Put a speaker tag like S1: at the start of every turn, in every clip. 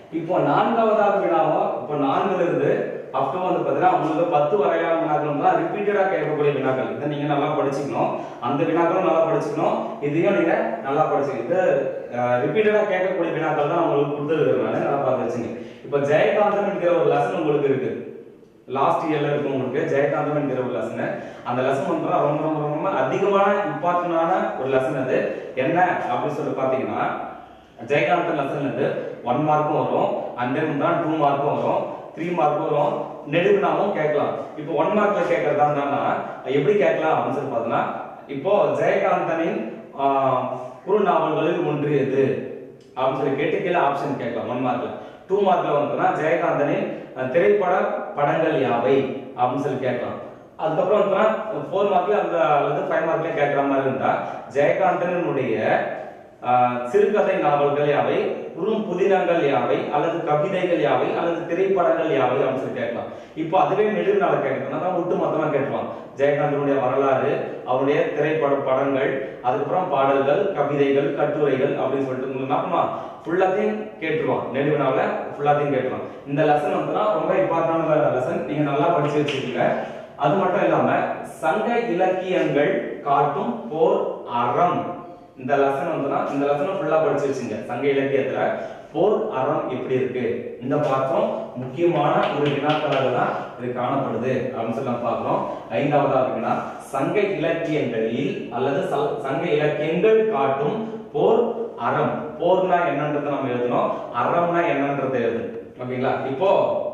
S1: இப்போ நான்காவதாக வினாவோ இப்போ நான்குல இருந்து அப் டு வந்து பார்த்தீங்கன்னா உங்களுக்கு பத்து வரையான வினாக்கள் தான் ரிப்பீட்டடா கேட்கக்கூடிய வினாக்கள் இதை நீங்க நல்லா படிச்சுக்கணும் அந்த வினாக்களும் நல்லா படிச்சுக்கணும் இதையும் நீங்க நல்லா படிச்சுக்கணும் இது ரிப்பீட்டடா கேட்கக்கூடிய வினாக்கள் தான் உங்களுக்கு கொடுத்துருக்கிறதுனால நல்லா பார்த்து வச்சுங்க இப்போ ஜெயகாந்தம் என்கிற ஒரு லெசன் உங்களுக்கு இருக்கு லாஸ்ட் இயர்ல இருக்கும் உங்களுக்கு ஜெயகாந்தம் என்கிற ஒரு லெசன் அந்த லெசன் வந்து ரொம்ப ரொம்ப ரொம்ப அதிகமான இம்பார்ட்டன்டான ஒரு லெசன் அது என்ன அப்படின்னு சொல்லி பார்த்தீங்கன்னா ஜெயகாந்தன் லெசன்ல இருந்து ஒன் மார்க்கும் வரும் அண்ட் தென் தான் டூ மார்க்கும் வரும் த்ரீ மார்க்கும் வரும் நெடுவினாவும் கேட்கலாம் இப்போ ஒன் மார்க்ல கேட்கறதா இருந்தான்னா எப்படி கேட்கலாம் அப்படின்னு சொல்லி பார்த்தோம்னா இப்போ ஜெயகாந்தனின் ஆஹ், குறு நாவல்களில் ஒன்று எது அப்படின்னு சொல்லி கேட்டு கீழே ஆப்ஷன் கேட்கலாம் ஒன் மார்க்ல டூ மார்க்ல வந்துன்னா ஜெயகாந்தனின் அஹ், திரைப்பட படங்கள் யாவை அப்படின்னு சொல்லி கேட்கலாம் அதுக்கப்புறம் வந்துன்னா ஃபோர் மார்க்ல அந்த அல்லது ஃபைவ் மார்க்ல கேட்கற மாதிரி இருந்தா ஜெயகாந்தனுடைய ஆஹ், சிறுகதை நாவல்கள் யாவை குறும் புதினங்கள் யாவை அல்லது கவிதைகள் யாவை அல்லது திரைப்படங்கள் யாவை அப்படின்னு சொல்லி கேட்கலாம் இப்போ அதுவே நெடுநாள கேட்கணும் தான் ஒட்டு மொத்தமா கேட்கலாம் ஜெயகாந்தனுடைய வரலாறு அவருடைய திரைப்பட படங்கள் அதுக்கப்புறம் பாடல்கள் கவிதைகள் கட்டுரைகள் அப்படின்னு சொல்லிட்டு உங்களுக்கு என்ன பண்ணுவான் ஃபுல்லாத்தையும் கேட்டுருவான் நெடுவினால ஃபுல்லாத்தையும் கேட்டுருவான் இந்த லெசன் வந்துன்னா ரொம்ப இம்பார்ட்டன்டான லெசன் நீங்க நல்லா படிச்சு வச்சுக்கோங்க அது மட்டும் இல்லாம சங்க இலக்கியங்கள் காட்டும் போர் அறம் இந்த லெசன் வந்துன்னா இந்த லெசனை ஃபுல்லா படிச்சு வச்சுங்க சங்க இலக்கியத்துல போர் அறம் எப்படி இருக்கு இந்த பாத்திரம் முக்கியமான ஒரு வினாக்களாக தான் இது காணப்படுது அப்படின்னு சொல்லி நம்ம பார்க்கிறோம் ஐந்தாவதாக வினா சங்க இலக்கியங்களில் அல்லது சல்- சங்க இலக்கியங்கள் காட்டும் போர் அறம் போர்னா என்னன்றதை நம்ம எழுதணும் அறம்னா என்னன்றதை எழுதணும் ஓகேங்களா இப்போ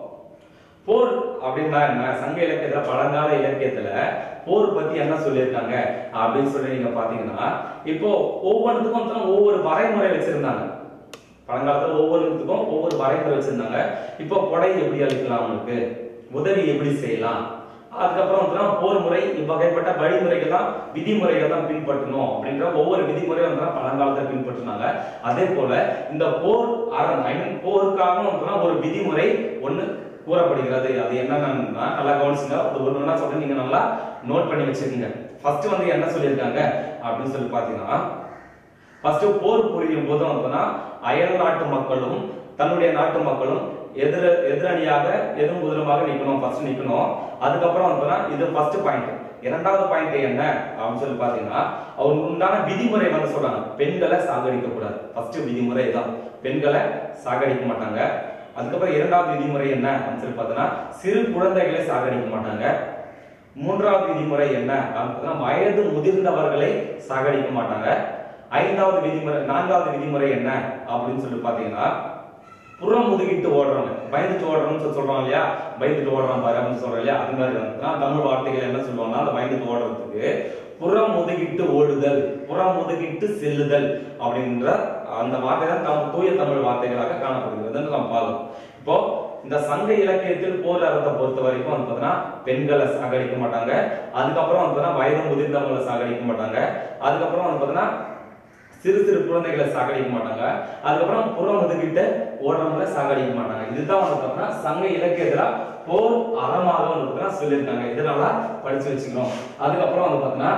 S1: போர் அப்படின்னா என்ன சங்க இலக்கியத்துல பழங்கால இலக்கியத்துல போர் பத்தி என்ன சொல்லியிருக்காங்க அப்படின்னு சொல்லி நீங்க பாத்தீங்கன்னா இப்போ ஒவ்வொன்றுத்துக்கும் வந்து ஒவ்வொரு வரைமுறை வச்சிருந்தாங்க பழங்காலத்துல ஒவ்வொன்றுத்துக்கும் ஒவ்வொரு வரைமுறை வச்சிருந்தாங்க இப்போ கொடை எப்படி அளிக்கலாம் அவங்களுக்கு உதவி எப்படி செய்யலாம் அதுக்கப்புறம் வந்து போர் முறை இவ்வகைப்பட்ட வழிமுறைகள் தான் விதிமுறைகள் தான் பின்பற்றணும் அப்படின்ற ஒவ்வொரு விதிமுறையும் வந்து பழங்காலத்தை பின்பற்றினாங்க அதே போல இந்த போர் அரண் ஐ மீன் போருக்காக வந்து ஒரு விதிமுறை ஒண்ணு கூறப்படுகிறது அது என்னன்னா நல்லா கவனிச்சுங்க அது ஒண்ணு ஒண்ணா சொல்றேன் நீங்க நல்லா நோட் பண்ணி வச்சுக்கோங்க ஃபர்ஸ்ட் வந்து என்ன சொல்லியிருக்காங்க அப்படின்னு சொல்லி பாத்தீங்கன்னா ஃபர்ஸ்ட் போர் புரியும் போது வந்துன்னா அயல் நாட்டு மக்களும் தன்னுடைய நாட்டு மக்களும் எதிர எதிரணியாக எதுவும் குதிரமாக நிக்கணும் ஃபர்ஸ்ட் நிக்கணும் அதுக்கப்புறம் வந்துன்னா இது ஃபர்ஸ்ட் பாயிண்ட் இரண்டாவது பாயிண்ட் என்ன அப்படின்னு சொல்லி பாத்தீங்கன்னா அவங்க உண்டான விதிமுறை வந்து சொல்றாங்க பெண்களை சாகடிக்க கூடாது ஃபர்ஸ்ட் விதிமுறை தான் பெண்களை சாகடிக்க மாட்டாங்க அதுக்கப்புறம் இரண்டாவது விதிமுறை என்ன அப்படின்னு சொல்லி பார்த்தோன்னா சிறு குழந்தைகளை சாகடிக்க மாட்டாங்க மூன்றாவது விதிமுறை என்ன அப்படின்னு பார்த்தா வயது முதிர்ந்தவர்களை சாகடிக்க மாட்டாங்க ஐந்தாவது விதிமுறை நான்காவது விதிமுறை என்ன அப்படின்னு சொல்லி பாத்தீங்கன்னா புறம் முதுகிட்டு ஓடுறவங்க பயந்துட்டு ஓடுறோம்னு சொல்லி சொல்றோம் இல்லையா பயந்துட்டு ஓடுறான் பாரு அப்படின்னு சொல்றோம் இல்லையா அது மாதிரி வந்துன்னா தமிழ் வார்த்தைகள் என்ன சொல்லுவாங்கன்னா அந்த பயந்துட்டு ஓடுறதுக்கு புறம் முதுகிட்டு ஓடுதல் புறம் முதுகிட்டு செல்லுதல் அப்படின்ற அந்த வார்த்தை தான் தம் தூய தமிழ் வார்த்தைகளாக காணப்படுகிறது நம்ம பார்க்கலாம் இப்போ இந்த சங்க இலக்கியத்தில் போர் அறத்தை பொறுத்த வரைக்கும் வந்து பார்த்தீங்கன்னா பெண்களை சாகடிக்க மாட்டாங்க அதுக்கப்புறம் வந்து பார்த்தீங்கன்னா வயது முதிர்ந்தவங்களை சாகடிக்க மாட்டாங்க அதுக்கப்புறம் வந்து பார்த்தீங்கன்னா சிறு சிறு குழந்தைகளை சாகடிக்க மாட்டாங்க அதுக்கப்புறம் புறம் ஒதுக்கிட்ட ஓடுறவங்களை சாகடிக்க மாட்டாங்க இதுதான் வந்து பார்த்தீங்கன்னா சங்க இலக்கியத்துல போர் அறமாக வந்து பார்த்தீங்கன்னா சொல்லியிருக்காங்க இது நல்லா படிச்சு வச்சுக்கணும் அதுக்கப்புறம் வந்து பார்த்தீங்கன்னா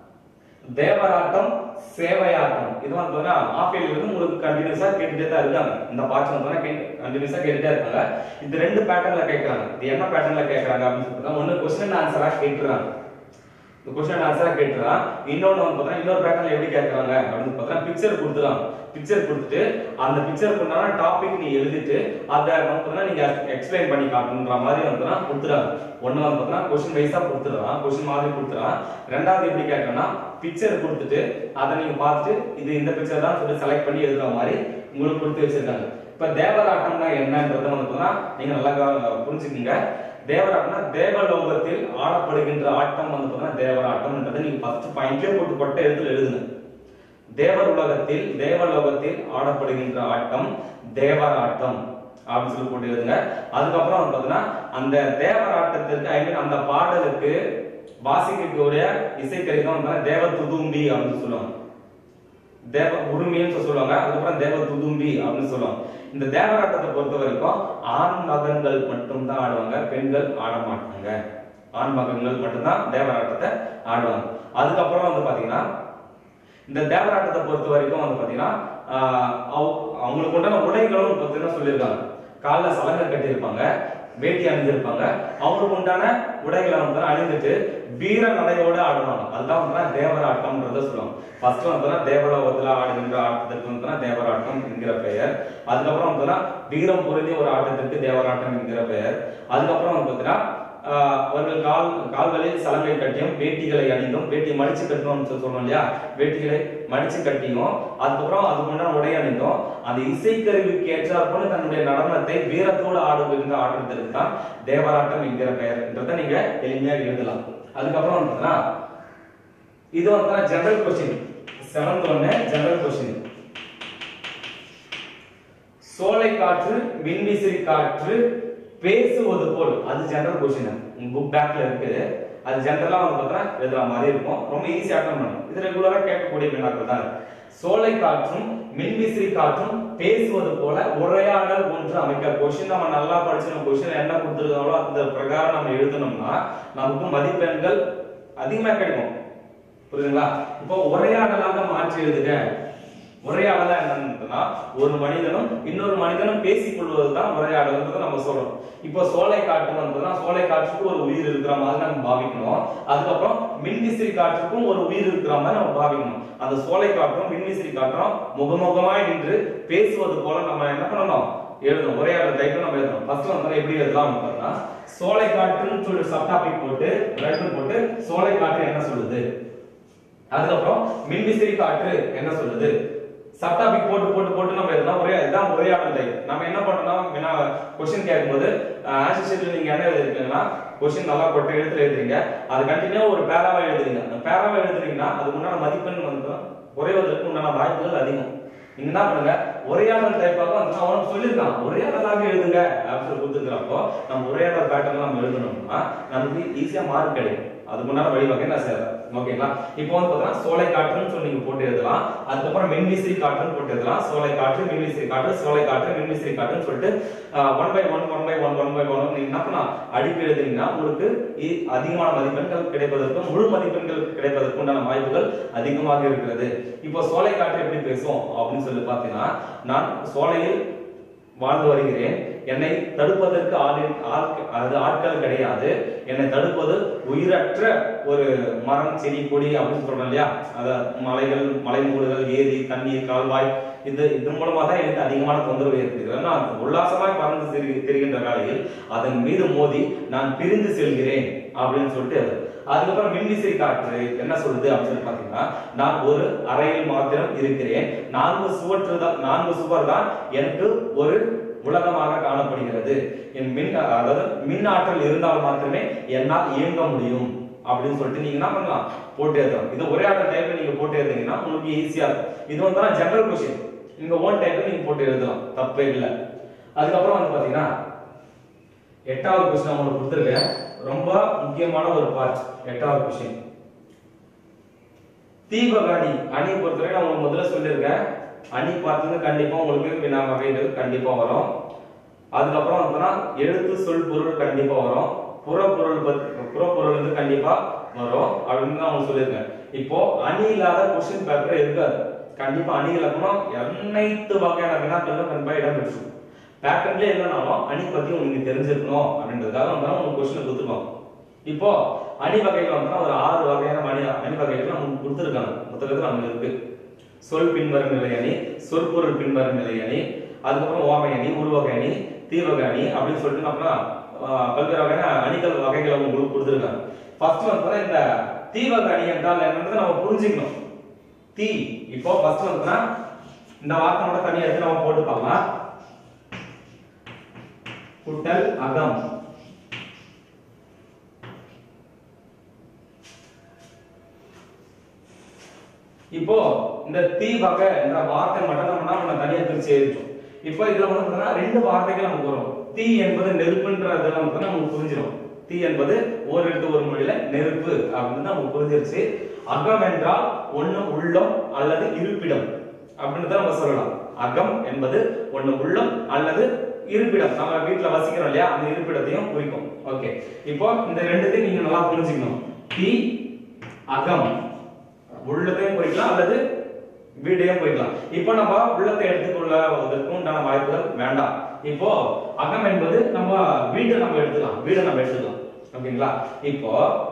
S1: தேவராட்டம் சேவையாட்டம் இது வந்து பார்த்தீங்கன்னா ஆப்பிள் வந்து உங்களுக்கு கண்டினியூஸா கேட்டுட்டே தான் இருக்காங்க இந்த பாட்டு வந்து கண்டினியூஸா கேட்டுட்டே இருக்காங்க இது ரெண்டு பேட்டர்ன்ல கேட்கறாங்க இது என்ன பேட்டர்ன்ல கேட்கறாங்க அப்படின்னு சொல்லிட்டு ஒன்னு கொஸ்டின் ஆன்சரா கேட்டுறாங்க இந்த கொஸ்டின் ஆன்சரா கேட்டுறான் இன்னொன்னு வந்து பார்த்தா இன்னொரு பேட்டர்ல எப்படி கேட்கறாங்க அப்படின்னு பார்த்தா பிக்சர் கொடுத்துறாங்க பிக்சர் கொடுத்துட்டு அந்த பிக்சருக்கு உண்டான டாபிக் நீ எழுதிட்டு அதை வந்து பார்த்தா நீங்க எக்ஸ்பிளைன் பண்ணி காட்டணுன்ற மாதிரி வந்து கொடுத்துறாங்க ஒண்ணு வந்து பார்த்தா கொஸ்டின் வைஸா கொடுத்துறான் கொஸ்டின் மாதிரி கொடுத்துறான் ரெண்டாவது எப்படி கேட்கறனா பிக்சர் கொடுத்துட்டு அதை நீங்க பார்த்துட்டு இது இந்த பிக்சர் தான் சொல்லி செலக்ட் பண்ணி எழுதுற மாதிரி உங்களுக்கு கொடுத்து வச்சிருக்காங்க இப்ப தேவராட்டம்னா என்னன்றத வந்து பார்த்தா நீங்க நல்லா கவ- புரிஞ்சுக்கங்க தேவராட்டம்னா தேவலோகத்தில் ஆடப்படுகின்ற ஆட்டம் வந்து பார்த்தீங்கன்னா தேவராட்டம்ன்றது நீங்க ஃபர்ஸ்ட் பாயிண்ட்லயே போட்டு கொட்ட எழுத்துல எழுதுங்க தேவர் உலகத்தில் தேவலோகத்தில் ஆடப்படுகின்ற ஆட்டம் தேவராட்டம் அப்படின்னு சொல்லி போட்டு எழுதுங்க அதுக்கப்புறம் வந்து பார்த்தீங்கன்னா அந்த தேவராட்டத்திற்கு ஐ மீன் அந்த பாடலுக்கு வாசிக்கக்கூடிய இசைக்கருவி தான் வந்து தேவ துதும்பி அப்படின்னு சொல்லுவாங்க தேவ உரிமைன்னு சொல்லி சொல்லுவாங்க அதுக்கப்புறம் தேவ துதும்பி அப்படின்னு சொல்லுவாங்க இந்த தேவராட்டத்தை பொறுத்த வரைக்கும் ஆண் மகன்கள் மட்டும்தான் ஆடுவாங்க பெண்கள் ஆட மாட்டாங்க ஆண் மகன்கள் மட்டும்தான் தேவராட்டத்தை ஆடுவாங்க அதுக்கப்புறம் வந்து பாத்தீங்கன்னா இந்த தேவராட்டத்தை பொறுத்த வரைக்கும் வந்து பாத்தீங்கன்னா ஆஹ் அவ்- அவங்களுக்கு உண்டான உடைகளும் பார்த்தீங்கன்னா சொல்லியிருக்காங்க காலில் சலங்கை கட்டியிருப்பாங்க வேட்டி அணிந்திருப்பாங்க அவங்களுக்கு உண்டான உடைகளை வந்து அணிந்துட்டு வீர நடையோட ஆடுவாங்க அதுதான் வந்து தேவராட்டம்ன்றத சொல்லுவாங்க ஃபர்ஸ்ட் வந்து தேவலோகத்துல ஆடுகின்ற ஆட்டத்திற்கு வந்து தேவராட்டம் என்கிற பெயர் அதுக்கப்புறம் வந்து வீரம் பொருந்திய ஒரு ஆட்டத்திற்கு தேவராட்டம் என்கிற பெயர் அதுக்கப்புறம் வந்து பார்த்தீங்கன்னா ஆஹ் அவர்கள் கால் கால்களில் சலங்கை கட்டியும் வேட்டிகளை அணிந்தும் வேட்டி மடிச்சு கட்டணும்னு சொல்லி சொன்னோம் இல்லையா வேட்டிகளை மடிச்சு கட்டியும் அதுக்கப்புறம் அதுக்கு முன்னாடி உடை அணிந்தும் அந்த இசைக்கருவிக்கு ஏற்றாற்போல தன்னுடைய நடனத்தை வீரத்தோடு ஆடுகின்ற ஆட்டத்திற்கு தான் தேவராட்டம் என்கிற பெயர்ன்றதை நீங்க எளிமையா எழுதலாம் அதுக்கப்புறம் வந்து இது வந்து ஜெனரல் கொஸ்டின் செவன்த் ஒன்னு ஜெனரல் கொஸ்டின் சோலை காற்று மின்விசிறி காற்று பேசுவது போல் அது ஜெனரல் கொஸ்டின் புக் பேக்ல இருக்குது அது ஜெனரலா வந்து பார்த்தா எழுதுற மாதிரி இருக்கும் ரொம்ப ஈஸியா அட்டன் பண்ணும் இது ரெகுலரா கேட்கக்கூடிய வினாக்கள் தான் இருக்கு. சோலை காற்றும் மின்விசிறி காற்றும் பேசுவது போல உரையாடல் ஒன்று அமைக்க கொஸ்டின் நம்ம நல்லா படிச்சிடும் கொஸ்டின் என்ன கொடுத்துருக்காங்களோ அந்த பிரகாரம் நம்ம எழுதணும்னா நமக்கு மதிப்பெண்கள் அதிகமா கிடைக்கும் புரியுதுங்களா இப்போ உரையாடலாக மாற்றி எழுதுக உரையாடலா என்னன்னா ஒரு மனிதனும் இன்னொரு மனிதனும் பேசிக் கொள்வதுதான் உரையாடல்ன்றதை நம்ம சொல்றோம் இப்போ சோலை காற்று வந்ததுன்னா சோலை காற்றுக்கு ஒரு உயிர் இருக்கிற மாதிரி நம்ம பாவிக்கணும் அதுக்கப்புறம் மின்விசிறி காற்றுக்கும் ஒரு உயிர் இருக்கிற மாதிரி நம்ம பாவிக்கணும் அந்த சோலை காற்றும் மின்விசிறி காற்றும் முகமுகமாய் நின்று பேசுவது போல நம்ம என்ன பண்ணணும் எழுதணும் உரையாடல் டைப்ல நம்ம எழுதணும் ஃபர்ஸ்ட் வந்து எப்படி எழுதலாம் பார்த்தா சோலை காற்றுன்னு சொல்லி சப்டாபிக் போட்டு ரைட்டு போட்டு சோலை காற்று என்ன சொல்லுது அதுக்கப்புறம் மின்விசிறி காற்று என்ன சொல்லுது சப்டாபிக் போட்டு போட்டு போட்டு நம்ம எழுதலாம் ஒரே இதுதான் உரையாடல் டைப் நம்ம என்ன பண்ணோம்னா கொஸ்டின் கேட்கும்போது ஆன்சர் ஷீட்ல நீங்க என்ன எழுதிருக்கீங்கன்னா கொஸ்டின் நல்லா போட்டு எழுத்துல எழுதுறீங்க அது கண்டினியூ ஒரு பேராவா எழுதுறீங்க அந்த பேராவா எழுதுறீங்கன்னா அதுக்கு உண்டான மதிப்பெண் வந்து குறைவதற்கு உண்டான வாய்ப்புகள் அதிகம் நீங்க என்ன பண்ணுங்க உரையாடல் டைப்பாக வந்து அவன் சொல்லியிருக்கான் உரையாடலாக எழுதுங்க அப்படின்னு சொல்லி கொடுத்துருக்கிறப்போ நம்ம உரையாடல் பேட்டர்ன் நம்ம எழுதணும்னா நமக்கு ஈஸியா மார்க் கிடைக்கும் அதுக்கு முன்னாடி வழிவகை நான் சேர்றேன் ஓகேங்களா இப்போ வந்து பார்த்தீங்கன்னா சோலை காற்றுன்னு சொல்லி நீங்க போட்டு எழுதலாம் அதுக்கப்புறம் மின்விசிறி காற்றுன்னு போட்டு எழுதலாம் சோலை காற்று மின்விசிறி காற்று சோலை காற்று மின்விசிறி காற்றுன்னு சொல்லிட்டு one by one one by one one by one நீங்க என்ன பண்ணலாம் அடிப்பு எழுதுனீங்கன்னா உங்களுக்கு இ- அதிகமான மதிப்பெண்கள் கிடைப்பதற்கும் முழு மதிப்பெண்கள் கிடைப்பதற்கு உண்டான வாய்ப்புகள் அதிகமாக இருக்கிறது இப்போ சோலை காற்று எப்படி பேசும் அப்படின்னு சொல்லி பார்த்தீங்கன்னா நான் சோலையில் வாழ்ந்து வருகிறேன் என்னை தடுப்பதற்கு ஆளின் ஆள் அது ஆட்கள் கிடையாது என்னை தடுப்பது உயிரற்ற ஒரு மரம் செடி கொடி அப்படின்னு சொல்றோம் இல்லையா அத மலைகள் மலைமூடுகள் ஏரி தண்ணீர் கால்வாய் இது இது மூலமா தான் எனக்கு அதிகமான தொந்தரவு ஏற்படுகிறது நான் உல்லாசமாய் பறந்து திரி- திரிகின்ற வேளையில் அதன் மீது மோதி நான் பிரிந்து செல்கிறேன் அப்படின்னு சொல்லிட்டு அது. அதுக்கப்புறம் மின்விசிறி காற்று என்ன சொல்லுது அப்படின்னு சொல்லி பாத்தீங்கன்னா நான் ஒரு அறையில் மாத்திரம் இருக்கிறேன் நான்கு சுவற்று தான் நான்கு சுவர் தான் எனக்கு ஒரு உலகமாக காணப்படுகிறது என் மின் அதாவது மின் ஆற்றல் இருந்தால் மாத்திரமே என்னால் இயங்க முடியும் அப்படின்னு சொல்லிட்டு நீங்க என்ன பண்ணலாம் போட்டு எழுதலாம் இது ஒரே ஆர்டர் டைப்ல நீங்க போட்டு எழுதுனீங்கன்னா உங்களுக்கு ஈஸியா இருக்கும் இது வந்து ஜெனரல் கொஸ்டின் நீங்க ஓன் டைப்ல நீங்க போட்டு எழுதலாம் தப்பே இல்லை அதுக்கப்புறம் வந்து பாத்தீங்கன்னா எட்டாவது கொஸ்டின் உங்களுக்கு கொடுத்துருக்கேன் ரொம்ப முக்கியமான ஒரு பார்ட் எட்டாவது கொஸ்டின் தீபக அணி அணி பொறுத்தவரை நான் உங்களுக்கு முதல்ல சொல்லியிருக்கேன் அணி பார்த்தீங்கன்னா கண்டிப்பா உங்களுக்கு வினா வகைகள் கண்டிப்பா வரும் அதுக்கப்புறம் வந்துன்னா எழுத்து சொல் பொருள் கண்டிப்பா வரும் புறப்பொருள் பத்தி புறப்பொருள் வந்து கண்டிப்பா வரும் அப்படின்னு தான் உங்களுக்கு சொல்லியிருக்கேன் இப்போ அணி இல்லாத கொஸ்டின் பேப்பர் இருக்காது கண்டிப்பா அணி இலக்கணம் அனைத்து வகையான வினாக்களும் கண்டிப்பா இடம் பெற்றிருக்கும் பேட்டர்ன்ல இல்லைனாலும் அணி பத்தி உங்களுக்கு தெரிஞ்சிருக்கணும் அப்படின்றதுக்காக வந்து உங்களுக்கு கொஸ்டின் கொடுத்துருவாங்க இப்போ அணி வகைகள் வந்து ஒரு ஆறு வகையான அணி அணி வகைகள் நமக்கு கொடுத்துருக்காங்க புத்தகத்துல நமக்கு இருக்கு சொல் பின்வரும் நிலை அணி சொற்பொருள் பின்வரும் நிலை அணி அதுக்கப்புறம் ஓமை அணி உருவகை அணி தீவகை அணி அப்படின்னு சொல்லிட்டு அப்புறம் ஆஹ், பல்வேறு வகையான அணிகள் வகைகளை உங்களுக்கு கொடுத்துருக்காங்க ஃபர்ஸ்ட் வந்து இந்த தீவக அணி என்றால் என்னன்றதை நம்ம புரிஞ்சுக்கணும் தீ இப்போ ஃபர்ஸ்ட் வந்துன்னா இந்த வார்த்தை மட்டும் தனியா எடுத்து நம்ம போட்டு பார்க்கலாம் குட்டல் அகம் இப்போ இந்த தீ வகை என்ற வார்த்தை மட்டும் நம்ம என்ன பண்ண தனியா பிரிச்சு எழுதிட்டோம் இப்போ இதுல வந்து பார்த்தீங்கன்னா ரெண்டு வார்த்தைகள் நமக்கு வரும் தீ என்பது நெருப்புன்றதுல வந்து நமக்கு புரிஞ்சிடும் தீ என்பது ஒரு எழுத்து ஒரு மொழியில நெருப்பு அப்படின்னு நமக்கு புரிஞ்சிருச்சு அகம் என்றால் ஒண்ணு உள்ளம் அல்லது இருப்பிடம் அப்படின்னு தான் நம்ம சொல்லலாம் அகம் என்பது ஒண்ணு உள்ளம் அல்லது இருப்பிடம் நம்ம வீட்ல வசிக்கிறோம் இல்லையா அந்த இருப்பிடத்தையும் குறிக்கும் ஓகே இப்போ இந்த ரெண்டுத்தையும் நீங்க நல்லா புரிஞ்சுக்கணும் தீ அகம் உள்ளதையும் குறிக்கலாம் அல்லது வீடையும் போய்க்கலாம் இப்போ நம்ம உள்ளத்தை எடுத்துக்கொள்ளவதற்கு உண்டான வாய்ப்புகள் வேண்டாம் இப்போ அகம் என்பது நம்ம வீட்டை நம்ம எடுத்துக்கலாம் வீடை நம்ம எடுத்துக்கலாம் ஓகேங்களா இப்போ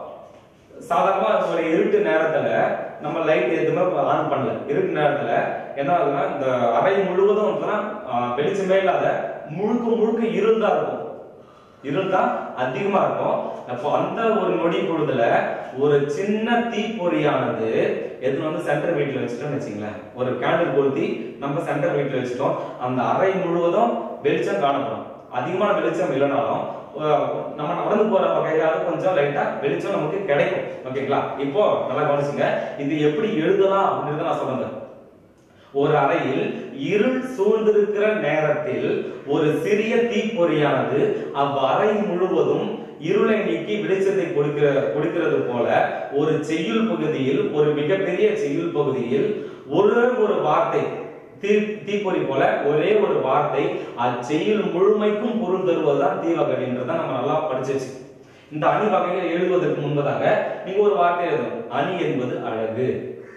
S1: சாதாரணமா ஒரு இருட்டு நேரத்துல நம்ம லைட் எதுவுமே ஆன் பண்ணல இருட்டு நேரத்துல என்ன ஆகுதுன்னா இந்த அறை முழுவதும் வந்துன்னா, ஆஹ், வெளிச்சமே இல்லாத முழுக்க முழுக்க இருள் தான் இருக்கும் இருள் தான் அதிகமா இருக்கும் அப்போ அந்த ஒரு நொடி பொழுதுல ஒரு சின்ன தீப்பொறியானது எடுத்துட்டு வந்து சென்டர் வீட்ல வச்சுட்டோம்னு வச்சுங்களேன் ஒரு கேண்டில் கொளுத்தி நம்ம சென்டர் வீட்ல வச்சுட்டோம் அந்த அறை முழுவதும் வெளிச்சம் காணப்படும் அதிகமான வெளிச்சம் இல்லைனாலும் அஹ், நம்ம நடந்து போற வகையால கொஞ்சம் லைட்டா வெளிச்சம் நமக்கு கிடைக்கும் ஓகேங்களா இப்போ நல்லா கவனிச்சுங்க இது எப்படி எழுதலாம் அப்படின்னு நான் சொல்றேன் ஒரு அறையில் இருள் சூழ்ந்திருக்கிற நேரத்தில் ஒரு சிறிய தீப்பொறியானது அவ்வறை முழுவதும் இருளை நீக்கி வெளிச்சத்தை கொடுக்கிற கொடுக்கிறது போல ஒரு செய்யுள் பகுதியில் ஒரு மிகப்பெரிய செய்யுள் பகுதியில் ஒரே ஒரு வார்த்தை தீ தீப்பொறி போல ஒரே ஒரு வார்த்தை அச்செய்யுள் முழுமைக்கும் பொருள் தருவதுதான் தீவகடின்றதை நம்ம நல்லா படிச்சிச்சு இந்த அணி வகையை எழுதுவதற்கு முன்பதாக நீங்க ஒரு வார்த்தை எழுதணும் அணி என்பது அழகு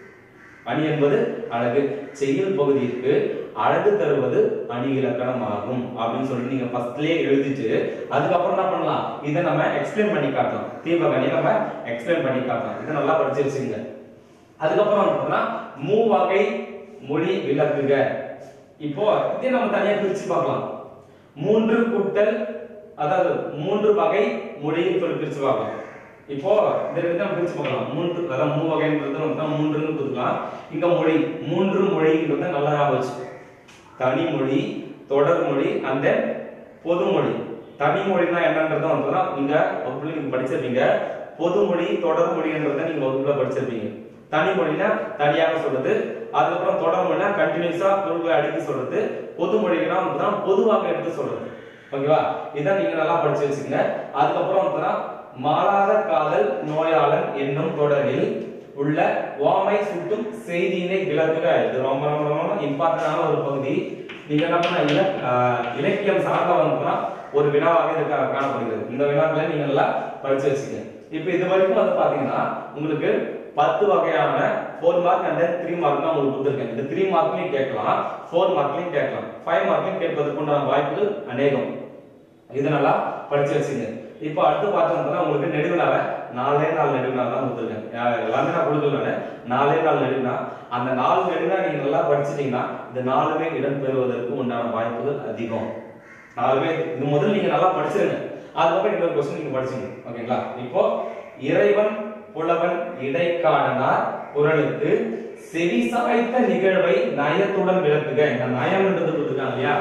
S1: அணி என்பது அழகு செய்யுள் பகுதிக்கு அழகு தருவது அணி இலக்கணம் ஆகும் அப்படின்னு சொல்லிட்டு நீங்க ஃபர்ஸ்ட்லயே எழுதிட்டு அதுக்கப்புறம் என்ன பண்ணலாம் இதை நம்ம எக்ஸ்பிளைன் பண்ணி காட்டலாம் தீபகணியை நம்ம எக்ஸ்பிளைன் பண்ணி காட்டலாம் இதை நல்லா படிச்சு வச்சுங்க அதுக்கப்புறம் வந்து பார்த்தீங்கன்னா மூவகை மொழி விளக்குக இப்போ இதை நம்ம தனியா பிரிச்சு பார்க்கலாம் மூன்று கூட்டல் அதாவது மூன்று வகை மொழின்னு சொல்லி பிரிச்சு பார்க்கலாம் இப்போ இந்த ரெண்டு நம்ம பிரிச்சு பார்க்கலாம் மூன்று அதாவது மூ வகைன்றது வந்து நம்ம மூன்றுன்னு கொடுக்கலாம் இங்க மொழி மூன்று மொழின்றது நல்லா ஞாபகம் வச்சு தனி மொழி தொடர் மொழி அந்த பொது மொழி தனி மொழினா என்னன்றத வந்து நீங்க வகுப்புல நீங்க படிச்சிருப்பீங்க பொது மொழி தொடர் மொழின்றத நீங்க வகுப்புல படிச்சிருப்பீங்க தனி மொழினா தனியாக சொல்றது அதுக்கப்புறம் தொடர் மொழினா கண்டினியூஸா பொருட்களை அடுக்கி சொல்றது பொது மொழினா வந்து பொதுவாக எடுத்து சொல்றது ஓகேவா இதான் நீங்க நல்லா படிச்சு வச்சுக்கங்க அதுக்கப்புறம் வந்து மாறாத காதல் நோயாளன் என்னும் தொடரில் உள்ள ஓமை சுட்டும் செய்தியினை விளக்குக இது ரொம்ப ரொம்ப ரொம்ப இம்பார்ட்டன்டான ஒரு பகுதி நீங்க என்ன பண்ண இல ஆஹ் இலக்கியம் சார்ந்த வந்துனா ஒரு வினாவாக இது கா- காணப்படுகிறது இந்த வினாக்களை நீங்க நல்லா படிச்சு வச்சுக்கங்க இப்போ இது வரைக்கும் வந்து பாத்தீங்கன்னா உங்களுக்கு பத்து வகையான four mark and three mark தான் உங்களுக்கு கொடுத்துருக்கேன் இந்த த்ரீ மார்க்லையும் கேட்கலாம் ஃபோர் மார்க்லையும் கேட்கலாம் ஃபைவ் மார்க்லையும் கேட்பதற்கு உண்டான வாய்ப்பு அநேகம் இது நல்லா படிச்சு வச்சுங்க இப்போ அடுத்து பார்த்தோம்னா உங்களுக்கு நெடுவினால நாலே நாலு நெடுவினால தான் கொடுத்துருக்கேன் யா- எல்லாமே நான் கொடுக்கல நாலே நாலு நெடுவினா அந்த நாலு நெடுவினா நீங்க நல்லா படிச்சிட்டீங்கன்னா இந்த நாலுமே இடம் பெறுவதற்கு உண்டான வாய்ப்புகள் அதிகம் நாலுமே இது முதல்ல நீங்க நல்லா படிச்சிருங்க அதுக்கப்புறம் இன்னொரு கொஸ்டின் நீங்க படிச்சுங்க ஓகேங்களா இப்போ இறைவன் புலவன் இடைக்காடனார் குரலுக்கு செவி சாய்த்த நிகழ்வை நயத்துடன் விளக்குக இந்த நயம்ன்றது கொடுத்துருக்காங்க இல்லையா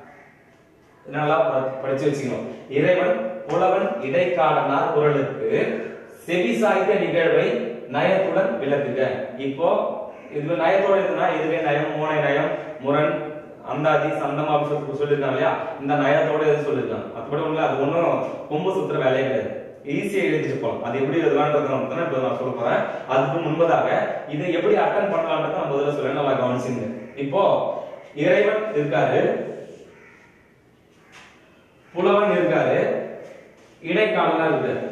S1: நல்லா ப- படிச்சு வச்சுக்கணும் இறைவன் புலவன் இடைக்காடனார் குரலுக்கு செவி சாய்த்த நிகழ்வை நயத்துடன் விளக்குக இப்போ இது நயத்தோட இருக்குன்னா இதுவே நயம் மூனை நயம் முரண் அந்தாதி சந்தம் அப்படின்னு சொல்லி சொல்லியிருக்காங்க இல்லையா இந்த நயத்தோட எது சொல்லியிருக்காங்க மற்றபடி ஒண்ணு அது ஒன்றும் கொம்பு சுத்துற வேலையே கிடையாது ஈஸியா எழுதிட்டு போகலாம் அது எப்படி எழுதலான்றத மட்டும் தான் இப்போ நான் சொல்ல போறேன் அதுக்கு முன்பதாக இதை எப்படி அட்டன் பண்ணலான்றத நான் முதல்ல சொல்ல நல்லா கவனிச்சுங்க இப்போ இறைவன் இருக்காரு புலவன் இருக்காரு இடைக்காலனர் இருக்காரு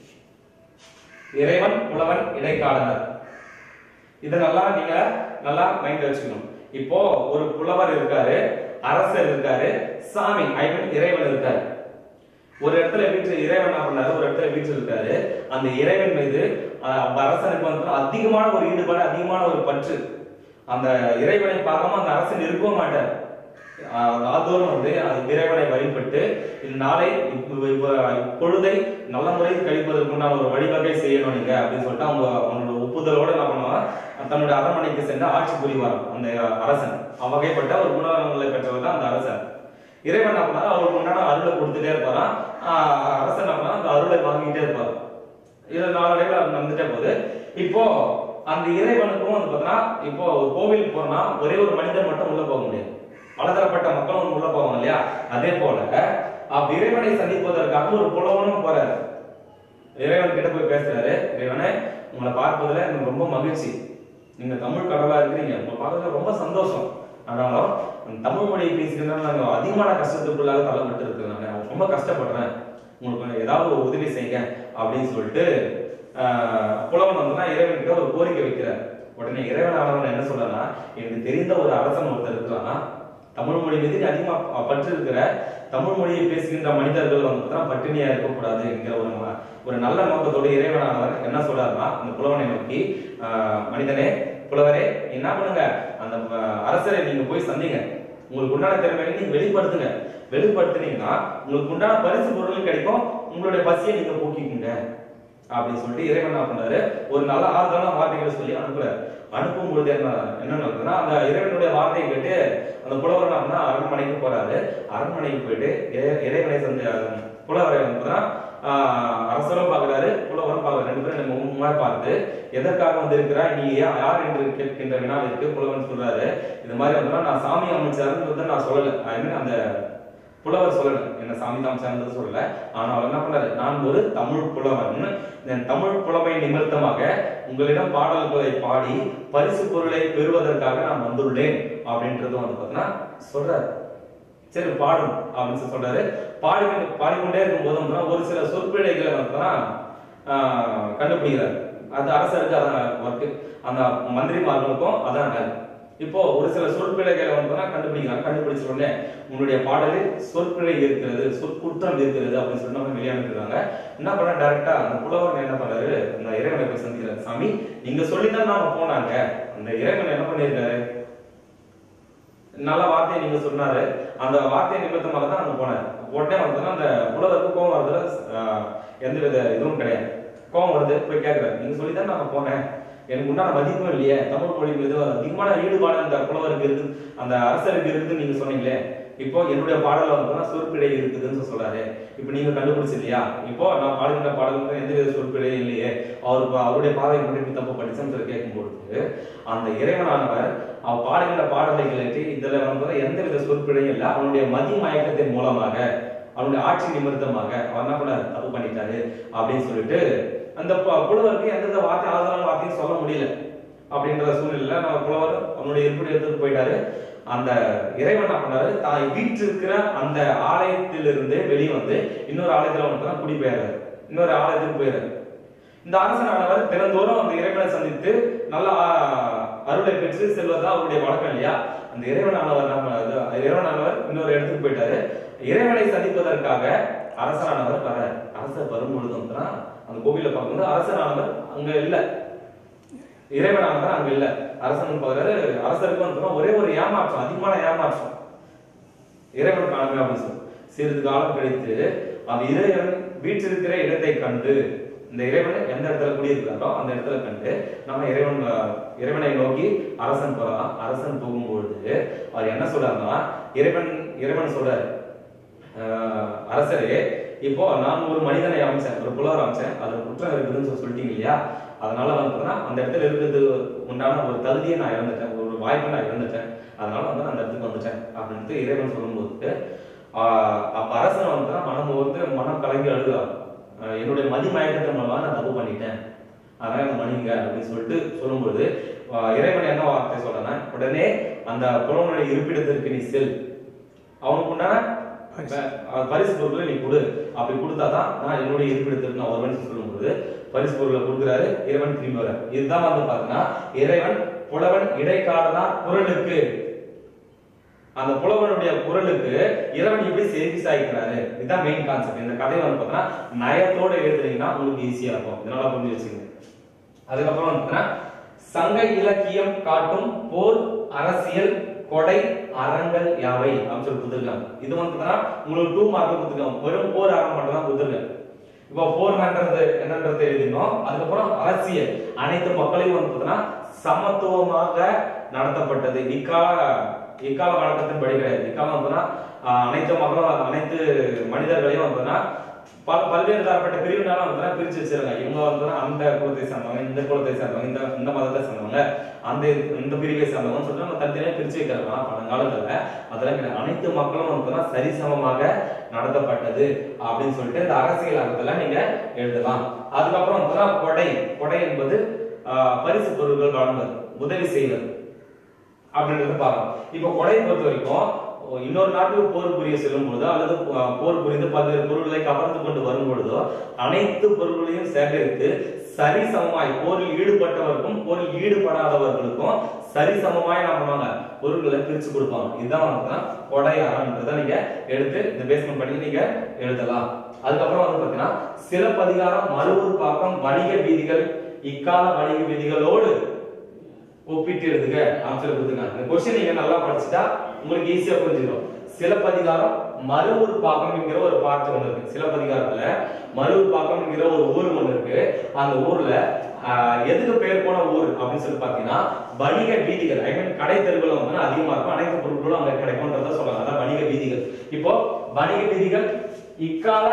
S1: இறைவன் புலவன் இடைக்காலனர் இத நல்லா நீங்க நல்லா மைண்ட்ல வச்சுக்கணும் இப்போ ஒரு புலவர் இருக்காரு அரசர் இருக்காரு சாமி ஐ மீன் இறைவன் இருக்காரு ஒரு இடத்துல வீட்டு இறைவன் என்ன பண்ணாரு ஒரு இடத்துல வீட்டு இருக்காரு அந்த இறைவன் மீது அஹ், அந்த அரசனுக்கு வந்து அதிகமான ஒரு ஈடுபாடு அதிகமான ஒரு பற்று அந்த இறைவனை பார்க்காம அந்த அரசன் இருக்கவும் மாட்டார் ஆஹ், நாள்தோறும் வந்து அந்த இறைவனை வழிபட்டு இந்நாளை இப்ப- இப்ப- இப்பொழுதை நல்ல முறையில் கழிப்பதற்குண்டான ஒரு வழிவகை செய்யணும் நீங்க அப்படின்னு சொல்லிட்டு அவங்க அவங்களோட ஒப்புதலோட என்ன பண்ணுவாங்க தன்னுடைய அரண்மனைக்கு சென்று ஆட்சி புரிவார் அந்த அரசன் அவ்வகைப்பட்ட ஒரு குணநலங்களை பெற்றவர் தான் அந்த அரசன் இறைவன் என்ன பண்ணாரு அவருக்கு உண்டான அருளை கொடுத்துட்டே இருப்பாராம் ஆஹ் அரசன் என்ன பண்ணாரு அந்த அருளை வாங்கிட்டே இருப்பாரு இது நாளடைவில் அது நடந்துட்டே போகுது இப்போ அந்த இறைவனுக்கும் வந்து பார்த்தீங்கன்னா இப்போ ஒரு கோவில் போனா ஒரே ஒரு மனிதர் மட்டும் உள்ள போக முடியாது பலதரப்பட்ட மக்களும் உள்ள போவாங்க இல்லையா அதே போல அப்ப இறைவனை சந்திப்பதற்காக ஒரு புலவனும் போறாரு இறைவன் கிட்ட போய் பேசுறாரு இறைவனே உங்களை பார்ப்பதுல எனக்கு ரொம்ப மகிழ்ச்சி நீங்க தமிழ் கடவுளா இருக்கிறீங்க உங்களை பார்க்கறதுல ரொம்ப சந்தோஷம் ஆனாலும் அந்த தமிழ் மொழியை பேசுகிறதுனால நாங்க அதிகமான கஷ்டத்துக்குள்ளாக தள்ளப்பட்டு இருக்கிறேன் நான் ரொம்ப கஷ்டப்படுறேன் உங்களுக்கு கொஞ்சம் ஏதாவது ஒரு உதவி செய்யுங்க அப்படின்னு சொல்லிட்டு ஆஹ், புலவன் வந்து இறைவன் கிட்ட ஒரு கோரிக்கை வைக்கிறார் உடனே இறைவனானவன் என்ன சொல்றான்னா எனக்கு தெரிந்த ஒரு அரசன் ஒருத்தர் இருக்கிறான்னா தமிழ் மொழி மீது அதிகமா ப- பற்று இருக்கிற தமிழ் மொழியை பேசுகின்ற மனிதர்கள் வந்து பார்த்தா பட்டினியா இருக்கக்கூடாது என்கிற ஒரு ம- ஒரு நல்ல நோக்கத்தோடு இறைவனானவர் என்ன சொல்றாருன்னா அந்த புலவனை நோக்கி ஆஹ், மனிதனே புலவரே என்ன பண்ணுங்க அந்த ஆஹ், அரசரை நீங்க போய் சந்திங்க உங்களுக்கு உண்டான திறமையை நீங்க வெளிப்படுத்துங்க வெளிப்படுத்துனீங்கன்னா உங்களுக்கு உண்டான பரிசு பொருளும் கிடைக்கும் உங்களுடைய பசியை நீங்க போக்கிக்குங்க அப்படின்னு சொல்லிட்டு இறைவன் என்ன பண்றாரு ஒரு நல்ல ஆறுதலான வார்த்தைகளை சொல்லி அனுப்புறாரு அனுப்பும் பொழுது என்ன என்ன நடக்குதுன்னா அந்த இறைவனுடைய வார்த்தையை கேட்டு அந்த புலவர் என்ன பண்ணா அரண்மனைக்கு போறாரு அரண்மனைக்கு போயிட்டு இறை- இறைவனை சந்தி புலவரை வந்து ஆஹ் அரசரும் பாக்குறாரு புலவரும் பாக்குறாரு ரெண்டு பேரும் நம்ம உண்மையா பார்த்து எதற்காக வந்திருக்கிறாய் நீ யா- யார் என்று கேட்கின்ற வினாவிற்கு புலவன் சொல்றாரு இது மாதிரி வந்து நான் சாமி அமைச்சாருன்னு நான் சொல்லல ஐ மீன் அந்த புலவர் சொல்லல என்ன சாமி தான் சார்ந்தது சொல்லல ஆனா அவர் என்ன பண்ணாரு நான் ஒரு தமிழ் புலவன் என் தமிழ் புலமை நிமித்தமாக உங்களிடம் பாடல்களை பாடி பரிசு பொருளை பெறுவதற்காக நான் வந்துள்ளேன் அப்படின்றது வந்து பார்த்தீங்கன்னா சொல்றாரு சரி பாடும் அப்படின்னு சொல்லி சொல்றாரு பாடி பாடிக்கொண்டே இருக்கும் போது ஒரு சில சொற்பிழைகளை வந்து ஆஹ் கண்டுபிடிக்கிறார் அது அரசருக்கு அதான் ஒர்க் அந்த மந்திரிமார்களுக்கும் அதான் வேலை இப்போ ஒரு சில சொற்பிழைகளை வந்து கண்டுபிடிக்கிறாங்க கண்டுபிடிச்ச உடனே உங்களுடைய பாடலில் சொற்பிழை இருக்கிறது சொற்குற்றம் இருக்கிறது அப்படின்னு சொல்லி நம்ம வெளியாண்டுருக்காங்க என்ன பண்ண டைரக்டா அந்த புலவர் என்ன பண்றாரு அந்த இறைவனை போய் சந்திக்கிறார் சாமி நீங்க சொல்லித்தான் நாம போனாங்க அந்த இறைவன் என்ன பண்ணியிருக்காரு நல்ல வார்த்தையை நீங்க சொன்னாரு அந்த வார்த்தை நிமித்தமாக தான் அங்க போனாரு உடனே வந்து அந்த புலவருக்கு கோவம் வருதுல ஆஹ், எந்த வித இதுவும் கிடையாது கோவம் வருது போய் கேட்கிறாரு நீங்க சொல்லி தான் நான் போனேன் எனக்கு உண்டான மதிப்பும் இல்லையே தமிழ் மொழி மீது அதிகமான ஈடுபாடு அந்த புலவருக்கு இருக்கு அந்த அரசருக்கு இருக்குன்னு நீங்க சொன்னீங்களே இப்போ என்னுடைய பாடல வந்து சொற்பிழை இருக்குதுன்னு சொல்றாரு இப்போ நீங்க கண்டுபிடிச்சு இல்லையா இப்போ நான் பாடுகின்ற பாடலுக்கு எந்த வித சொற்பிழையும் இல்லையே அவர் அவருடைய பாதை மட்டும் இப்படி தப்பு படிச்சேன்னு சொல்லி கேட்கும்பொழுது அந்த இறைவனானவர் அவன் பாடுகின்ற பாடலை கேட்டு இதுல வந்து எந்த வித சொற்பிழையும் இல்லை அவனுடைய மதி மயக்கத்தின் மூலமாக அவனுடைய ஆட்சி நிமித்தமாக அவன் என்ன பண்ணாரு தப்பு பண்ணிட்டாரு அப்படின்னு சொல்லிட்டு அந்த பு- புலவருக்கு எந்தெந்த வார்த்தை ஆதரவான வார்த்தையும் சொல்ல முடியல அப்படின்ற சூழ்நிலையில நம்ம புலவர் அவனுடைய இருப்படி எடுத்துட்டு போயிட்டாரு அந்த இறைவன் என்ன பண்ணாரு தான் வீற்றிருக்கிற அந்த ஆலயத்திலிருந்து வெளியே வந்து இன்னொரு ஆலயத்துல வந்து தான் குடிபெயர்றாரு இன்னொரு ஆலயத்துக்கு போயிடுறாரு இந்த அரசனானவர் தினந்தோறும் அந்த இறைவனை சந்தித்து நல்ல ஆ, அருளை பெற்று செல்வதா அவருடைய வழக்கம் இல்லையா அந்த இறைவனானவர் என்ன பண்ணாரு இறைவனானவர் இன்னொரு இடத்துக்கு போயிட்டாரு இறைவனை சந்திப்பதற்காக அரசனானவர் வர அரசர் வரும்பொழுது வந்து அந்த கோவில பார்க்கும்போது அரசனானவர் அங்க இல்ல இறைவனானவர் அங்க இல்ல அரசன் பார்க்கறாரு அரசருக்கு வந்து ஒரே ஒரு ஏமாற்றம் அதிகமான ஏமாற்றம் இறைவன் காணுங்க அப்படின்னு சொல்லி சிறிது காலம் கழித்து அந்த இறைவன் வீற்றிருக்கிற இடத்தை கண்டு இந்த இறைவன் எந்த இடத்துல குடியிருக்கிறாரோ அந்த இடத்துல கண்டு நம்ம இறைவன் அஹ், இறைவனை நோக்கி அரசன் போறான் அரசன் போகும்பொழுது அவர் என்ன சொல்றாருன்னா இறைவன் இறைவன் சொல்றாரு அஹ், அரசரே இப்போ நான் ஒரு மனிதனை அமைச்சேன் ஒரு புலவர் அமைச்சேன் அதுல குற்றம் இருக்குதுன்னு சொல்லி சொல்லிட்டீங்க இல்லையா அதனால வந்து பார்த்தீங்கன்னா அந்த இடத்துல இருக்கிறது உண்டான ஒரு தகுதியை நான் இழந்துட்டேன் ஒரு வாய்ப்பை நான் இழந்துட்டேன் அதனால வந்து நான் அந்த இடத்துக்கு வந்துட்டேன் அப்படின்ட்டு இறைவன் சொல்லும்போது ஆஹ் அப்ப அரசன் வந்து மனம் வந்து மனம் கலங்கி அழுகிறார் ஆஹ் என்னுடைய மதி மயக்கத்தின் மூலமா நான் தப்பு பண்ணிட்டேன் அதனால என்ன மன்னிங்க அப்படின்னு சொல்லிட்டு சொல்லும்போது ஆஹ் இறைவன் என்ன வார்த்தை சொல்றேன்னா உடனே அந்த புலவனுடைய இருப்பிடத்திற்கு நீ செல் அவனுக்கு உண்டான அஹ் பரிசு பொருட்களை நீ கொடு அப்படி கொடுத்தாதான் நான் என்னுடைய இருப்பிடத்திற்கு நான் வருவேன்னு சொல்லும்போது பரிசு பொருளை கொடுக்குறாரு இறைவன் திரும்பி வர இதுதான் வந்து பாத்தீங்கன்னா இறைவன் புலவன் இடைக்காலனா குரலுக்கு அந்த புலவனுடைய குரலுக்கு இறைவன் எப்படி செய்தி சாய்க்கிறாரு இதுதான் மெயின் கான்செப்ட் இந்த கதையை வந்து பார்த்தீங்கன்னா நயத்தோட எழுதுனீங்கன்னா உங்களுக்கு ஈஸியா இருக்கும் இதனால புரிஞ்சு வச்சுக்கோங்க அதுக்கப்புறம் வந்து பார்த்தீங்கன்னா சங்க இலக்கியம் காட்டும் போர் அரசியல் கொடை அறங்கள் யாவை அப்படின்னு சொல்லி கொடுத்துருக்காங்க இது வந்து பார்த்தீங்கன்னா உங்களுக்கு டூ மார்க் கொடுத்துருக்காங்க வெறும் போர் அறம் மட்டும் தான் கொடுத்துருக்காங்க இப்போ போர்ன்றது என்னன்றது எழுதினோம் அதுக்கப்புறம் அரசியல் அனைத்து மக்களையும் வந்து பார்த்தீங்கன்னா சமத்துவமாக நடத்தப்பட்டது இக்கால இக்கால வழக்கத்தின் படி கிடையாது இக்காலம் வந்துன்னா அனைத்து மக்களும் அனைத்து மனிதர்களையும் வந்துன்னா பல பல்வேறு தரப்பட்ட பிரிவினால வந்து பிரிச்சு வச்சிருக்காங்க இவங்க வந்து அந்த குலத்தை சேர்ந்தவங்க இந்த குலத்தை சேர்ந்தவங்க இந்த இந்த மதத்தை சேர்ந்தவங்க அந்த இது- இந்த பிரிவை சேர்ந்தவங்க சொல்லிட்டு நம்ம தனித்தனியா பிரிச்சு வைக்கிறாங்க ஆனா பழங்காலத்துல அதெல்லாம் கிடையாது அனைத்து மக்களும் வந்து சரிசமமாக நடத்தப்பட்டது அப்படின்னு சொல்லிட்டு இந்த அரசியல் அர்த்தத்துல நீங்க எழுதலாம் அதுக்கப்புறம் வந்து கொடை கொடை என்பது ஆஹ், பரிசு பொருட்கள் வழங்குவது உதவி செய்வது அப்படின்றது பார்க்கலாம் இப்போ கொடையை பொறுத்த வரைக்கும் இன்னொரு நாட்டுக்கு போர் புரிய செல்லும் பொழுதோ அல்லது அஹ், போர் புரிந்து பல்வேறு பொருட்களை கவர்ந்து கொண்டு வரும் பொழுதோ அனைத்து பொருட்களையும் சேகரித்து சரிசமமாய் போரில் ஈடுபட்டவருக்கும் போரில் ஈடுபடாதவர்களுக்கும் சரிசமமாய் என்ன பண்ணுவாங்க பொருட்களை பிரிச்சு கொடுப்பாங்க இதுதான் வந்து கொடை அறம்ன்றதை நீங்க எடுத்து இந்த பேஸ்மெண்ட் பண்ணி நீங்க எழுதலாம் அதுக்கப்புறம் வந்து பாத்தீங்கன்னா சிலப்பதிகாரம் மறுவூர் பாக்கம் வணிக வீதிகள் இக்கால வணிக வீதிகளோடு ஒப்பிட்டு எழுதுக ஆன்சர் கொடுத்துருக்காங்க இந்த கொஸ்டின் நீங்க நல்லா படிச்சுட்டா உங்களுக்கு ஈஸியா புரிஞ்சிடும் சிலப்பதிகாரம் மறுவூர் பாக்கம் என்கிற ஒரு பாட்டு ஒண்ணு இருக்கு சிலப்பதிகாரத்துல மறுவூர் பாக்கம் என்கிற ஒரு ஊர் ஒண்ணு இருக்கு அந்த ஊர்ல ஆஹ், எதுக்கு பேர் போன ஊர் அப்படின்னு சொல்லி பாத்தீங்கன்னா வணிக வீதிகள் ஐ மீன் கடை தெருவுகள் வந்து அதிகமா இருக்கும் அனைத்து பொருட்களும் அங்க கிடைக்கும்ன்றத சொல்றாங்க அதான் வணிக வீதிகள் இப்போ வணிக வீதிகள் இக்கால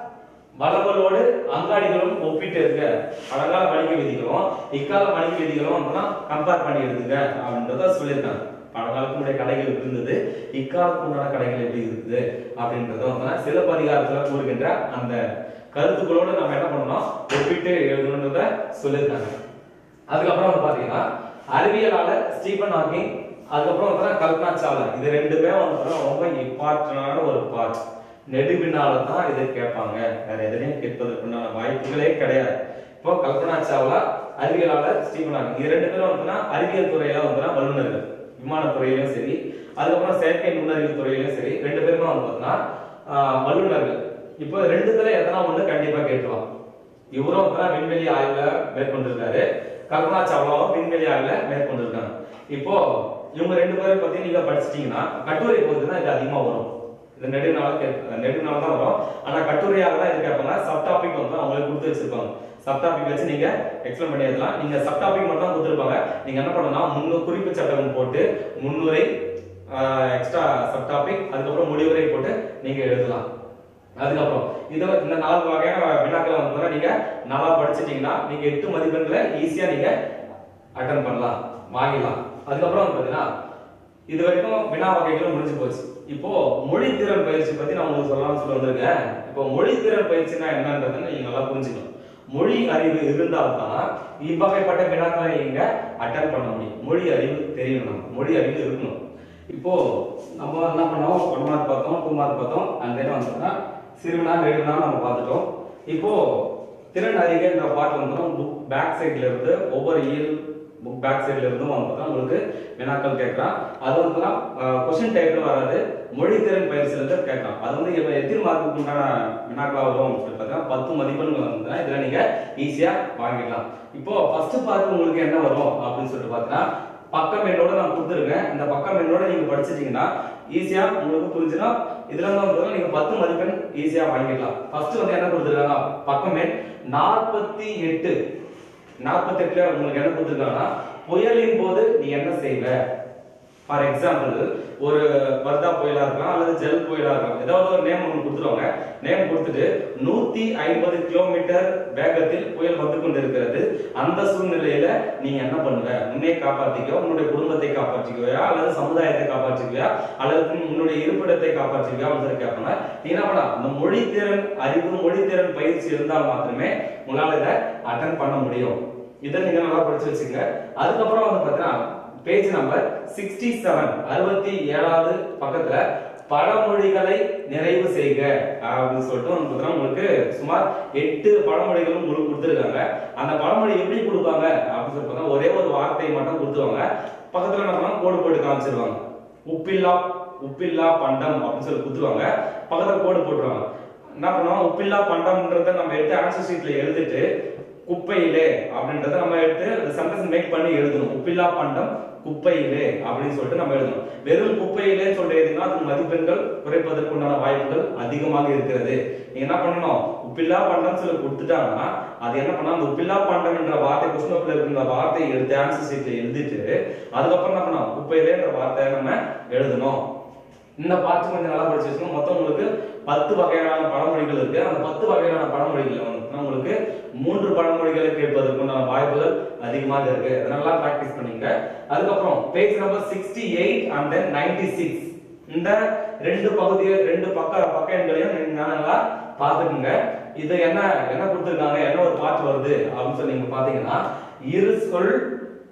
S1: வளங்களோடு அங்காடிகளும் ஒப்பிட்டு இருக்க பழங்கால வணிக விதிகளும் இக்கால வணிக விதிகளும் அப்படின்னா கம்பேர் பண்ணி எடுத்துக்க அப்படின்றத சொல்லியிருக்காங்க பழங்காலத்தினுடைய கடைகள் எப்படி இருந்தது இக்காலத்துக்கு உண்டான கடைகள் எப்படி இருக்குது அப்படின்றத வந்து சிலப்பதிகாரத்துல கூறுகின்ற அந்த கருத்துக்களோடு நம்ம என்ன பண்ணணும் ஒப்பிட்டு எழுதணுன்றத சொல்லியிருக்காங்க அதுக்கப்புறம் வந்து பாத்தீங்கன்னா அறிவியலாளர் ஸ்டீபன் ஹாக்கிங் அதுக்கப்புறம் வந்து கல்பனா சாவ்லா இது ரெண்டுமே வந்து ரொம்ப இம்பார்ட்டன்டான ஒரு பார்ட் நெடுவினால தான் இதை கேட்பாங்க வேற எதுலையும் கேட்பதற்குண்டான வாய்ப்புகளே கிடையாது இப்போ கல்பனா சாவ்லா அறிவியலாளர் ஸ்டீபன் ஹாக்கிங் இது ரெண்டு பேரும் வந்து அறிவியல் துறையில வந்து வல்லுநர்கள் விமானத்துறையிலும் சரி அதுக்கப்புறம் செயற்கை நுண்ணறிவு துறையிலும் சரி ரெண்டு பேருமே வந்து பார்த்தீங்கன்னா ஆஹ், வல்லுநர்கள் இப்போ ரெண்டுத்துல எதனா ஒண்ணு கண்டிப்பா கேட்டுருவாங்க இவரும் வந்து விண்வெளி ஆய்வுல மேற்கொண்டிருக்காரு கல்பனா சாவ்லாவும் விண்வெளி ஆய்வுல மேற்கொண்டிருக்காங்க இப்போ இவங்க ரெண்டு பேரும் பத்தி நீங்க படிச்சிட்டீங்கன்னா கட்டுரை பகுதி தான் இது அதிகமா வரும் இது நெடுநாள நெடுநாள் தான் வரும் ஆனா கட்டுரையாக தான் இது கேட்பாங்க சப் டாபிக் வந்து அவங்களுக்கு கொடுத்து வச்சிருப்பாங்க சப் டாபிக் வச்சு நீங்க எக்ஸ்பிளைன் பண்ணி எழுதலாம் நீங்க சப் டாபிக் மட்டும் தான் கொடுத்துருப்பாங்க நீங்க என்ன பண்ணணும்னா முன்னு குறிப்பு சட்டம் போட்டு முன்னுரை எக்ஸ்ட்ரா சப் டாபிக் அதுக்கப்புறம் முடிவுரை போட்டு நீங்க எழுதலாம் அதுக்கப்புறம் இது இந்த நாலு வகையான வினாக்களை வந்து நீங்க நல்லா படிச்சிட்டீங்கன்னா நீங்க எட்டு மதிப்பெண்களை ஈஸியா நீங்க அட்டன் பண்ணலாம் வாங்கிடலாம் அதுக்கப்புறம் வந்து பாத்தீங்கன்னா இது வரைக்கும் வினா வகைகளும் முடிஞ்சு போச்சு இப்போ மொழி திறன் பயிற்சி பத்தி நான் உங்களுக்கு சொல்லலாம்னு சொல்ல வந்திருக்கேன் இப்போ மொழி திறன் பயிற்சினா என்னன்றதை நீங்க நல்லா புரிஞ்சுக்கணும் மொழி அறிவு இருந்தால்தான் இவ்வகைப்பட்ட வினாக்களை நீங்க அட்டன் பண்ண முடியும் மொழி அறிவு தெரியணும் நமக்கு. மொழி அறிவு இருக்கணும் இப்போ நம்ம என்ன பண்ணோம் ஒன் மார்க் பார்த்தோம் டூ மார்க் பார்த்தோம் அண்ட் தென் வந்துன்னா சிறுவினா நெடுவினா நம்ம பார்த்துட்டோம் இப்போ திறன் அறிகைன்ற பாட்டு வந்து புக் பேக் சைடுல இருந்து ஒவ்வொரு இயல் புக் பேக் சைடுல இருந்தும் வந்து பார்த்தா உங்களுக்கு வினாக்கள் கேட்கறான் அது வந்து கொஸ்டின் டைப்ல வராது மொழி திறன் பயிற்சியில இருந்து கேட்கலாம் அது வந்து இப்ப எத்தனை மார்க்குக்கு உண்டான வினாக்களா வரும் அப்படின்னு சொல்லி பார்த்தீங்கன்னா பத்து மதிப்பெண்கள் வந்து இதுல நீங்க ஈஸியா வாங்கிடலாம் இப்போ ஃபர்ஸ்ட் பார்த்து உங்களுக்கு என்ன வரும் அப்படின்னு சொல்லிட்டு பார்த்தீங்கன்னா பக்கம் எண்ணோட நான் கொடுத்துருக்கேன் இந்த பக்கம் எண்ணோட நீங்க படிச்சிட்டீங்கன்னா ஈஸியா உங்களுக்கு புரிஞ்சுனா இதுல இருந்து வந்து நீங்க பத்து மதிப்பெண் ஈஸியா வாங்கிடலாம் ஃபர்ஸ்ட் வந்து என்ன கொடுத்துருக்காங்க பக்கம் எண் நாற்பத்தி எட்டு நாற்பத்தி எட்டுல உங்களுக்கு என்ன கொடுத்துருக்காங்கன்னா புயலின் போது நீ என்ன செய்வ ஃபார் எக்ஸாம்பிள் ஒரு வர்தா புயலா இருக்கலாம் அல்லது ஜல் புயலா இருக்கலாம் ஏதாவது ஒரு நேம் ஒன்று கொடுத்துருவாங்க நேம் கொடுத்துட்டு நூத்தி ஐம்பது கிலோமீட்டர் வேகத்தில் புயல் வந்து கொண்டிருக்கிறது அந்த சூழ்நிலையில நீங்க என்ன பண்ணுவ உன்னை காப்பாத்திக்கோ உன்னுடைய குடும்பத்தை காப்பாற்றிக்குவியா அல்லது சமுதாயத்தை காப்பாற்றிக்குவியா அல்லது உன் உன்னுடைய இருப்பிடத்தை காப்பாற்றிக்குவியா அப்படின்னு சொல்லி கேட்பாங்க நீ என்ன பண்ணலாம் இந்த மொழி திறன் அறிவு மொழி திறன் பயிற்சி இருந்தால் மாத்திரமே உங்களால இதை அட்டன் பண்ண முடியும் இதை நீங்க நல்லா படிச்சு வச்சுங்க அதுக்கப்புறம் வந்து பாத்தீங்கன்னா பேஜ் நம்பர் சிக்ஸ்டி செவன் அறுபத்தி ஏழாவது பக்கத்துல பழமொழிகளை நிறைவு செய்க அப்படின்னு சொல்லிட்டு வந்து பாத்தீங்கன்னா உங்களுக்கு சுமார் எட்டு பழமொழிகளும் உங்களுக்கு கொடுத்துருக்காங்க அந்த பழமொழி எப்படி கொடுப்பாங்க அப்படின்னு சொல்லி பார்த்தா ஒரே ஒரு வார்த்தை மட்டும் கொடுத்துருவாங்க பக்கத்துல என்ன பண்ணுவாங்க கோடு போட்டு காமிச்சிருவாங்க உப்பில்லா உப்பில்லா பண்டம் அப்படின்னு சொல்லி கொடுத்துருவாங்க பக்கத்துல கோடு போட்டுருவாங்க என்ன பண்ணுவோம் உப்பில்லா பண்டம்ன்றத நம்ம எடுத்து ஆன்சர் ஷீட்ல எழுதிட்டு குப்பையிலே அப்படின்றத நம்ம எடுத்து சென்டென்ஸ் மேக் பண்ணி எழுதணும் உப்பில்லா பண்டம் குப்பையிலே அப்படின்னு சொல்லிட்டு நம்ம எழுதணும் வெறும் குப்பையிலே சொல்லிட்டு எழுதினா அதுக்கு மதிப்பெண்கள் குறைப்பதற்குண்டான வாய்ப்புகள் அதிகமாக இருக்கிறது நீங்க என்ன பண்ணணும் உப்பில்லா பண்டம் சொல்லி கொடுத்துட்டாங்கன்னா அது என்ன பண்ணா அந்த உப்பில்லா பண்டம் என்ற வார்த்தை கொஸ்டின் இருக்கிற வார்த்தையை எடுத்து ஆன்சர் ஷீட்ல எழுதிட்டு அதுக்கப்புறம் என்ன பண்ணணும் குப்பையிலேன்ற வார்த்தையை நம்ம எழுதணும் இந்த பாட்டு கொஞ்சம் நல்லா படிச்சு வச்சுக்கணும் மொத்தம் உங்களுக்கு பத்து வகையான பழமொழிகள் இருக்கு அந்த பத்து வகையான பழமொழிகள் வந்து உங்களுக்கு மூன்று பழமொழிகளை கேட்பதற்குண்டான வாய்ப்புகள் அதிகமாக இருக்கு அதனால பிராக்டிஸ் பண்ணீங்க அதுக்கப்புறம் page number sixty eight and then ninety six இந்த ரெண்டு பகுதியை ரெண்டு பக்க பக்க எண்களையும் நீங்க நல்லா பாத்துக்குங்க இது என்ன என்ன கொடுத்துருக்காங்க என்ன ஒரு பாட்டு வருது அப்படின்னு சொல்லி நீங்க பாத்தீங்கன்னா இரு சொல்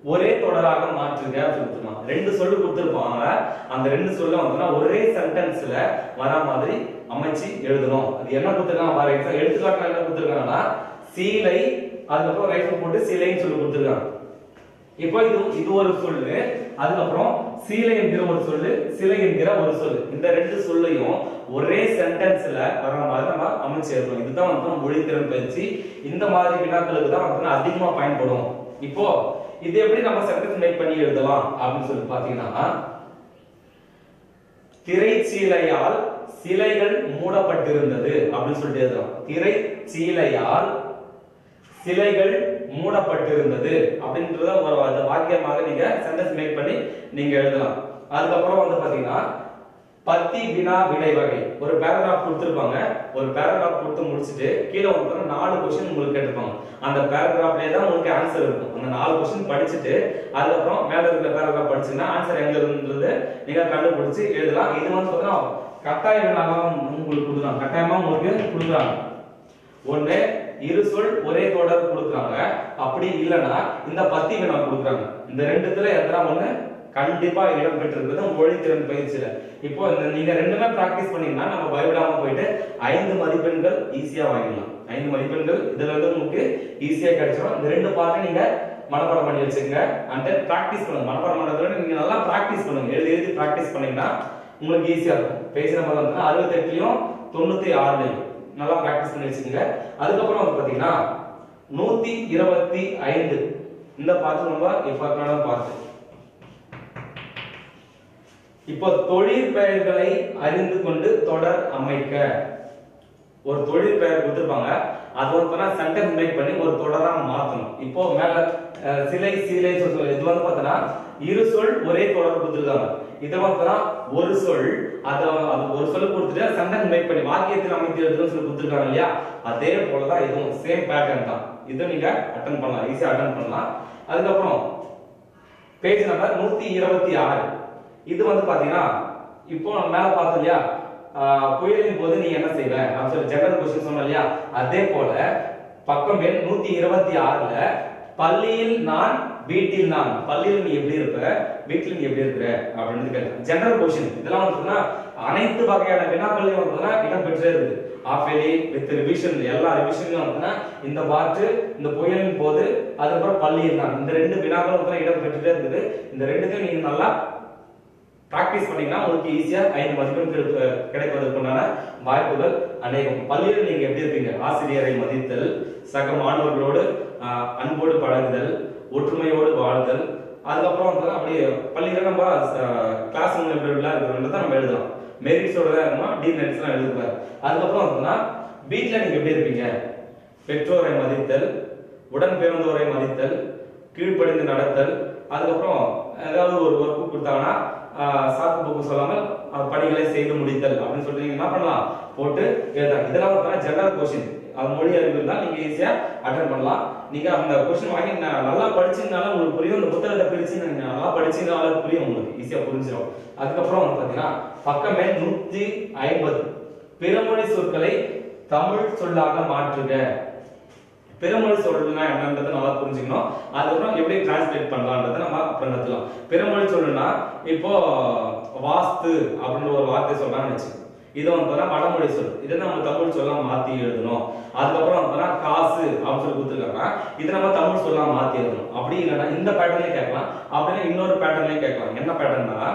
S1: ஒரே தொடராக மாற்றுக அப்படின்னு கொடுத்துருவாங்க ரெண்டு சொல்லு கொடுத்துருப்பாங்க அந்த ரெண்டு சொல்ல வந்துன்னா ஒரே சென்டென்ஸ்ல வர மாதிரி அமைச்சு எழுதணும் அது என்ன கொடுத்துருக்காங்க ஃபார் எக்ஸாம்பிள் எடுத்துக்காட்டு என்ன கொடுத்துருக்காங்கன்னா சீலை அதுக்கப்புறம் ரைஃபிள் போட்டு சீலைன்னு சொல்லி கொடுத்துருக்காங்க இப்போ இது இது ஒரு சொல்லு அதுக்கப்புறம் சீலை என்கிற ஒரு சொல்லு சிலை என்கிற ஒரு சொல்லு இந்த ரெண்டு சொல்லையும் ஒரே சென்டென்ஸ்ல வர மாதிரி நம்ம அமைச்சு எழுதணும் இதுதான் வந்து நம்ம மொழித்திறன் பயிற்சி இந்த மாதிரி வினாக்களுக்கு தான் வந்து அதிகமா பயன்படும் இப்போ இது எப்படி நம்ம சென்டென்ஸ் மேக் பண்ணி எழுதலாம் அப்படின்னு சொல்லி பாத்தீங்கன்னா திரைச்சீலையால் சிலைகள் மூடப்பட்டிருந்தது அப்படின்னு சொல்லிட்டு எழுதலாம் திரைச்சீலையால் சிலைகள் மூடப்பட்டிருந்தது அப்படின்றத ஒரு அது வாக்கியமாக நீங்க சென்டென்ஸ் மேக் பண்ணி நீங்க எழுதலாம் அதுக்கப்புறம் வந்து பாத்தீங்கன்னா பத்தி வினா விடை வகை ஒரு பேராகிராஃப் கொடுத்துருப்பாங்க ஒரு பேராகிராஃப் கொடுத்து முடிச்சுட்டு கீழே வந்து நாலு கொஸ்டின் உங்களுக்கு கேட்டிருப்பாங்க அந்த பேராகிராஃப்லேயே தான் உங்களுக்கு ஆன்சர் இருக்கும் அந்த நாலு கொஸ்டின் படிச்சுட்டு அதுக்கப்புறம் மேல இருக்கிற பேராகிராஃப் படிச்சீங்கன்னா ஆன்சர் எங்க இருந்தது நீங்க கண்டுபிடிச்சு எழுதலாம் இது வந்து பார்த்தீங்கன்னா கட்டாய வினாவாக உங்களுக்கு கொடுக்குறாங்க கட்டாயமா உங்களுக்கு கொடுக்குறாங்க ஒண்ணு இரு சொல் ஒரே தொடர் கொடுக்குறாங்க அப்படி இல்லைன்னா இந்த பத்தி வினா கொடுக்குறாங்க இந்த ரெண்டுத்துல எத்தனை ஒண்ணு கண்டிப்பா இடம் பெற்றிருக்கிறது மொழி திறன் பயிற்சியில இப்போ இந்த நீங்க ரெண்டுமே பிராக்டிஸ் பண்ணீங்கன்னா நம்ம பயப்படாம போயிட்டு ஐந்து மதிப்பெண்கள் ஈஸியா வாங்கிடலாம் ஐந்து மதிப்பெண்கள் இதுல இருந்து உங்களுக்கு ஈஸியா கிடைச்சிடும் இந்த ரெண்டு பார்த்து நீங்க மனப்பாடம் பண்ணி வச்சுக்கோங்க அண்ட் தென் பிராக்டிஸ் பண்ணுங்க மனப்பாடம் பண்றதை விட நீங்க நல்லா பிராக்டிஸ் பண்ணுங்க எழுதி எழுதி பிராக்டிஸ் பண்ணீங்கன்னா உங்களுக்கு ஈஸியா இருக்கும் பேஜ் நம்பர் வந்து அறுபத்தி எட்டுலயும் தொண்ணூத்தி ஆறுலயும் நல்லா பிராக்டிஸ் பண்ணி வச்சுக்கோங்க அதுக்கப்புறம் வந்து பாத்தீங்கன்னா நூத்தி இருபத்தி ஐந்து இந்த பார்த்து ரொம்ப இம்பார்ட்டன்டான பார்த்து இப்போ தொழில் பெயர்களை அறிந்து கொண்டு தொடர் அமைக்க ஒரு தொழில் பெயர் கொடுத்திருப்பாங்க அது வந்து சென்டென்ஸ் மேக் பண்ணி ஒரு தொடரா மாத்தணும் இப்போ மேல அஹ், சிலை சீலை சொல்லி இது வந்து பார்த்தோன்னா இரு சொல் ஒரே தொடர் கொடுத்துருக்காங்க இது பார்த்தோன்னா ஒரு சொல் அது அது ஒரு சொல் கொடுத்துட்டு சென்டென்ஸ் மேக் பண்ணி வாக்கியத்தில் அமைத்து எழுதுன்னு சொல்லி கொடுத்துருக்காங்க இல்லையா அதே போலதான் இதுவும் சேம் பேட்டர்ன் தான் இதை நீங்க அட்டன் பண்ணலாம் ஈஸியா அட்டன் பண்ணலாம் அதுக்கப்புறம் பேஜ் நம்பர் நூத்தி இருபத்தி ஆறு இது வந்து பாத்தீங்கன்னா இப்போ நம்ம மேல பார்த்தோம் இல்லையா ஆஹ் புயலின் போது நீ என்ன செய்வ அப்படின்னு சொல்லி ஜெனரல் கொஸ்டின் சொன்னோம் இல்லையா அதே போல பக்கம் எண் நூத்தி இருபத்தி ஆறுல பள்ளியில் நான் வீட்டில் நான் பள்ளியில் நீ எப்படி இருப்ப வீட்டில் நீ எப்படி இருக்கிற அப்படின்னு கேட்கலாம் ஜெனரல் கொஸ்டின் இதெல்லாம் வந்து சொன்னா அனைத்து வகையான வினாக்களையும் வந்து இடம் பெற்றே இருக்குது ஆஃபேலி வித் ரிவிஷன் எல்லா ரிவிஷன்லயும் வந்து இந்த பாட்டு இந்த புயலின் போது அதுக்கப்புறம் பள்ளியில் நான் இந்த ரெண்டு வினாக்களும் வந்து இடம் பெற்றுட்டே இருக்குது இந்த ரெண்டுத்தையும் நீங்க நல்லா பிராக்டிஸ் பண்ணீங்கன்னா உங்களுக்கு ஈஸியா ஐந்து மதிப்பெண் கிடைப்ப- கிடைப்பதற்குண்டான வாய்ப்புகள் அநேகம் பள்ளியில் நீங்க எப்படி இருப்பீங்க ஆசிரியரை மதித்தல் சக மாணவர்களோடு ஆஹ், அன்போடு பழகுதல் ஒற்றுமையோடு வாழ்தல் அதுக்கப்புறம் வந்து அப்படியே பள்ளியில நம்ம கிளாஸ் ரூம் எப்படிலாம் இருக்கிறத நம்ம எழுதலாம் மெரிட்ஸோட தான் இருக்கணும் டி மெரிட்ஸ்லாம் எழுதுவார் அதுக்கப்புறம் வந்துன்னா வீட்டில் நீங்க எப்படி இருப்பீங்க பெற்றோரை மதித்தல் உடன் பிறந்தோரை மதித்தல் கீழ்ப்படிந்து நடத்தல் அதுக்கப்புறம் ஏதாவது ஒரு ஒர்க் கொடுத்தாங்கன்னா ஆஹ், சாக்கு போக்கு சொல்லாமல் அந்த பணிகளை செய்து முடித்தல் அப்படின்னு சொல்லிட்டு நீங்க என்ன பண்ணலாம் போட்டு எழுதலாம் இதெல்லாம் வந்து ஜெனரல் கொஸ்டின் அது மொழி அறிவு இருந்தால் நீங்க ஈஸியா அட்டன் பண்ணலாம் நீங்க அந்த கொஸ்டின் வாங்கி ந- நல்லா படிச்சீங்கனால உங்களுக்கு புரியும் இந்த புத்தகத்தை பிரிச்சு நீங்க நல்லா படிச்சீங்கனால புரியும் உங்களுக்கு ஈஸியா புரிஞ்சிடும் அதுக்கப்புறம் வந்து பாத்தீங்கன்னா பக்கமே நூத்தி ஐம்பது பிறமொழி சொற்களை தமிழ் சொல்லாக மாற்றுக பிறமொழி சொல்லுனா என்னன்றதை நல்லா புரிஞ்சுக்கணும் அதுக்கப்புறம் எப்படி டிரான்ஸ்லேட் பண்ணலான்றதை நம்ம அப்புறம் கத்துக்கலாம் பிறமொழி சொல்லுனா இப்போ வாஸ்து அப்படின்ற ஒரு வார்த்தை சொல்றான்னு வச்சு இது வந்து பார்த்தா வடமொழி சொல் இதை நம்ம தமிழ் சொல்லா மாத்தி எழுதணும் அதுக்கப்புறம் வந்து பார்த்தா காசு அப்படின்னு சொல்லி கொடுத்துருக்காங்கன்னா இதை நம்ம தமிழ் சொல்லா மாத்தி எழுதணும் அப்படி இல்லைன்னா இந்த பேட்டர்ன்லயும் கேட்கலாம் அப்படின்னா இன்னொரு பேட்டர்ன்லயும் கேட்கலாம் என்ன பேட்டர்னா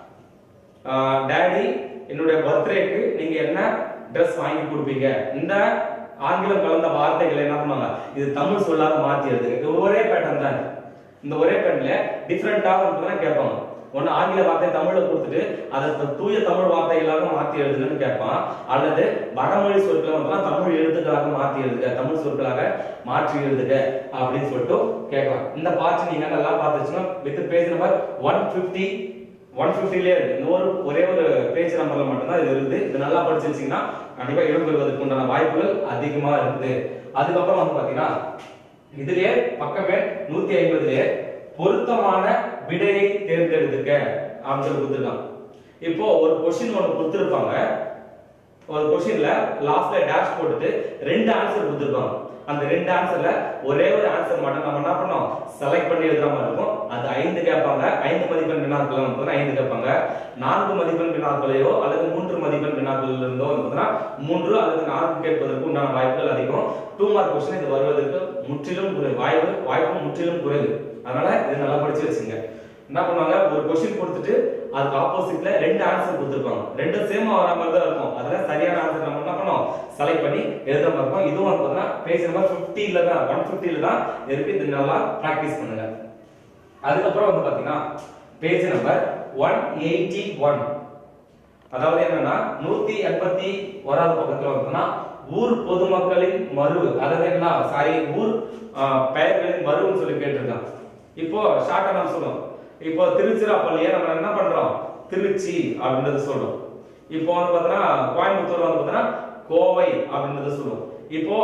S1: டேடி என்னுடைய பர்த்டேக்கு நீங்க என்ன ட்ரெஸ் வாங்கி கொடுப்பீங்க இந்த ஆங்கிலம் கலந்த வார்த்தைகளை என்ன பண்ணுவாங்க இது தமிழ் சொல்லாத மாத்தி எழுதுங்க ஒரே பேட்டர்ன் தான் இது. இந்த ஒரே பேட்டர்ன்ல டிஃப்ரெண்டாக தான் கேட்பாங்க ஒன்னு ஆங்கில வார்த்தை தமிழ்ல கொடுத்துட்டு அதை த- தூய தமிழ் வார்த்தைகளாக மாத்தி எழுதுங்கன்னு கேட்பான் அல்லது வடமொழி சொற்களை வந்து தமிழ் எழுத்துக்களாக மாத்தி எழுதுக தமிழ் சொற்களாக மாற்றி எழுதுக அப்படின்னு சொல்லிட்டு கேட்கலாம் இந்த பார்ட் நீங்க நல்லா பார்த்துச்சுன்னா with page number one fifty one ஃபிஃப்டிலே இருக்கு இந்த ஒரு ஒரே ஒரு பேஜ் நம்பர்ல மட்டும்தான் இது இருக்குது இது நல்லா படிச்சு வச்சீங்கன்னா கண்டிப்பா இடம் பெறுவதற்கு உண்டான வாய்ப்புகள் அதிகமா இருக்குது அதுக்கப்புறம் வந்து பாத்தீங்கன்னா இதுலயே பக்கமே நூத்தி ஐம்பதுலயே பொருத்தமான விடையை தேர்ந்தெடுத்துக்க அப்படின்னு சொல்லி கொடுத்துருக்காங்க இப்போ ஒரு கொஸ்டின் ஒன்று கொடுத்துருப்பாங்க ஒரு கொஸ்டின்ல லாஸ்ட்ல டேஷ் போட்டுட்டு ரெண்டு ஆன்சர் கொடுத்துருப்பாங்க அந்த ரெண்டு ஆன்சர்ல ஒரே ஒரு ஆன்சர் மட்டும் நம்ம என்ன பண்ணோம் செலக்ட் பண்ணி எழுதுற மாதிரி இருக்கும் அது ஐந்து கேட்பாங்க ஐந்து மதிப்பெண் வினாக்கள் வந்து பார்த்தீங்கன்னா ஐந்து கேட்பாங்க நான்கு மதிப்பெண் வினாக்களையோ அல்லது மூன்று மதிப்பெண் வினாக்கள் இருந்தோ வந்து பார்த்தீங்கன்னா மூன்று அல்லது நான்கு கேட்பதற்கு உண்டான வாய்ப்புகள் அதிகம் டூ மார்க் கொஸ்டின் இது வருவதற்கு முற்றிலும் குறைவு வாய்ப்பு வாய்ப்பு முற்றிலும் குறைவு அதனால இது நல்லா படிச்சு வச்சுங்க என்ன பண்ணுவாங்க ஒரு கொஸ்டின் கொடுத்துட்டு அதுக்கு ஆப்போசிட்ல ரெண்டு ஆன்சர் கொடுத்துருப்பாங்க ரெண்டும் சேமா வர மாதிரி தான் இருக்கும் அதுல சரியான ஆன்சர் நம்ம என்ன பண்ணோம் செலக்ட் பண்ணி எழுதுற மாதிரி இருக்கும் இதுவும் வந்து பார்த்தீங்கன்னா பேஜ் நம்பர் 50 தான் ஒன் ஃபிஃப்டில தான் இருக்கு இது நல்லா ப்ராக்டிஸ் பண்ணுங்க அதுக்கப்புறம் வந்து பாத்தீங்கன்னா page number one eighty one அதாவது என்னன்னா நூத்தி எண்பத்தி ஓராவது பக்கத்துல வந்துன்னா ஊர் பொதுமக்களின் மருவு அதாவது என்ன சாரி ஊர் ஆஹ், பெயர்களின் மருவுன்னு சொல்லி கேட்டிருக்காங்க இப்போ ஷார்ட்டா நம்ம சொல்றோம் இப்போ திருச்சிராப்பள்ளியை நம்ம என்ன பண்றோம் திருச்சி அப்படின்றது சொல்றோம் இப்போ வந்து பார்த்தோன்னா கோயம்புத்தூர் வந்து பார்த்தோன்னா கோவை அப்படின்றத சொல்லுவோம் இப்போ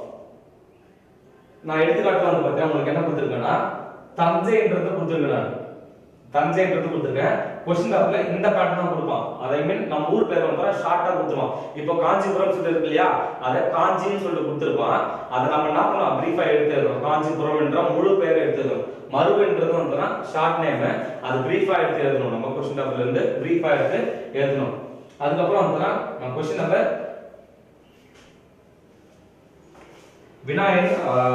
S1: நான் எடுத்துக்காட்டு வந்து பார்த்தேன் உங்களுக்கு என்ன கொடுத்துருக்கேன்னா தஞ்சைன்றது கொடுத்துருக்கேன் நான் தஞ்சைன்றது கொடுத்துருக்கேன் கொஸ்டின் பேப்பர்ல இந்த பேட்டர்ன் தான் கொடுப்பான் அதை மீன் நம்ம ஊர் பேர் வந்து ஷார்ட்டா கொடுத்துருவான் இப்போ காஞ்சிபுரம் சொல்லி இருக்கு இல்லையா அதை காஞ்சின்னு சொல்லிட்டு கொடுத்துருப்பான் அதை நம்ம என்ன பண்ணலாம் பிரீஃபா எடுத்து எழுதணும் காஞ்சிபுரம் என்ற முழு பெயரை எடுத்து எழுதணும் மருவுன்றது வந்து ஷார்ட் நேம் அது பிரீஃபா எடுத்து எழுதணும் நம்ம கொஸ்டின் பேப்பர்ல இருந்து பிரீஃபா எடுத்து எழுதணும் அதுக்கப்புறம் வந்து நம்ம question number Vinayagan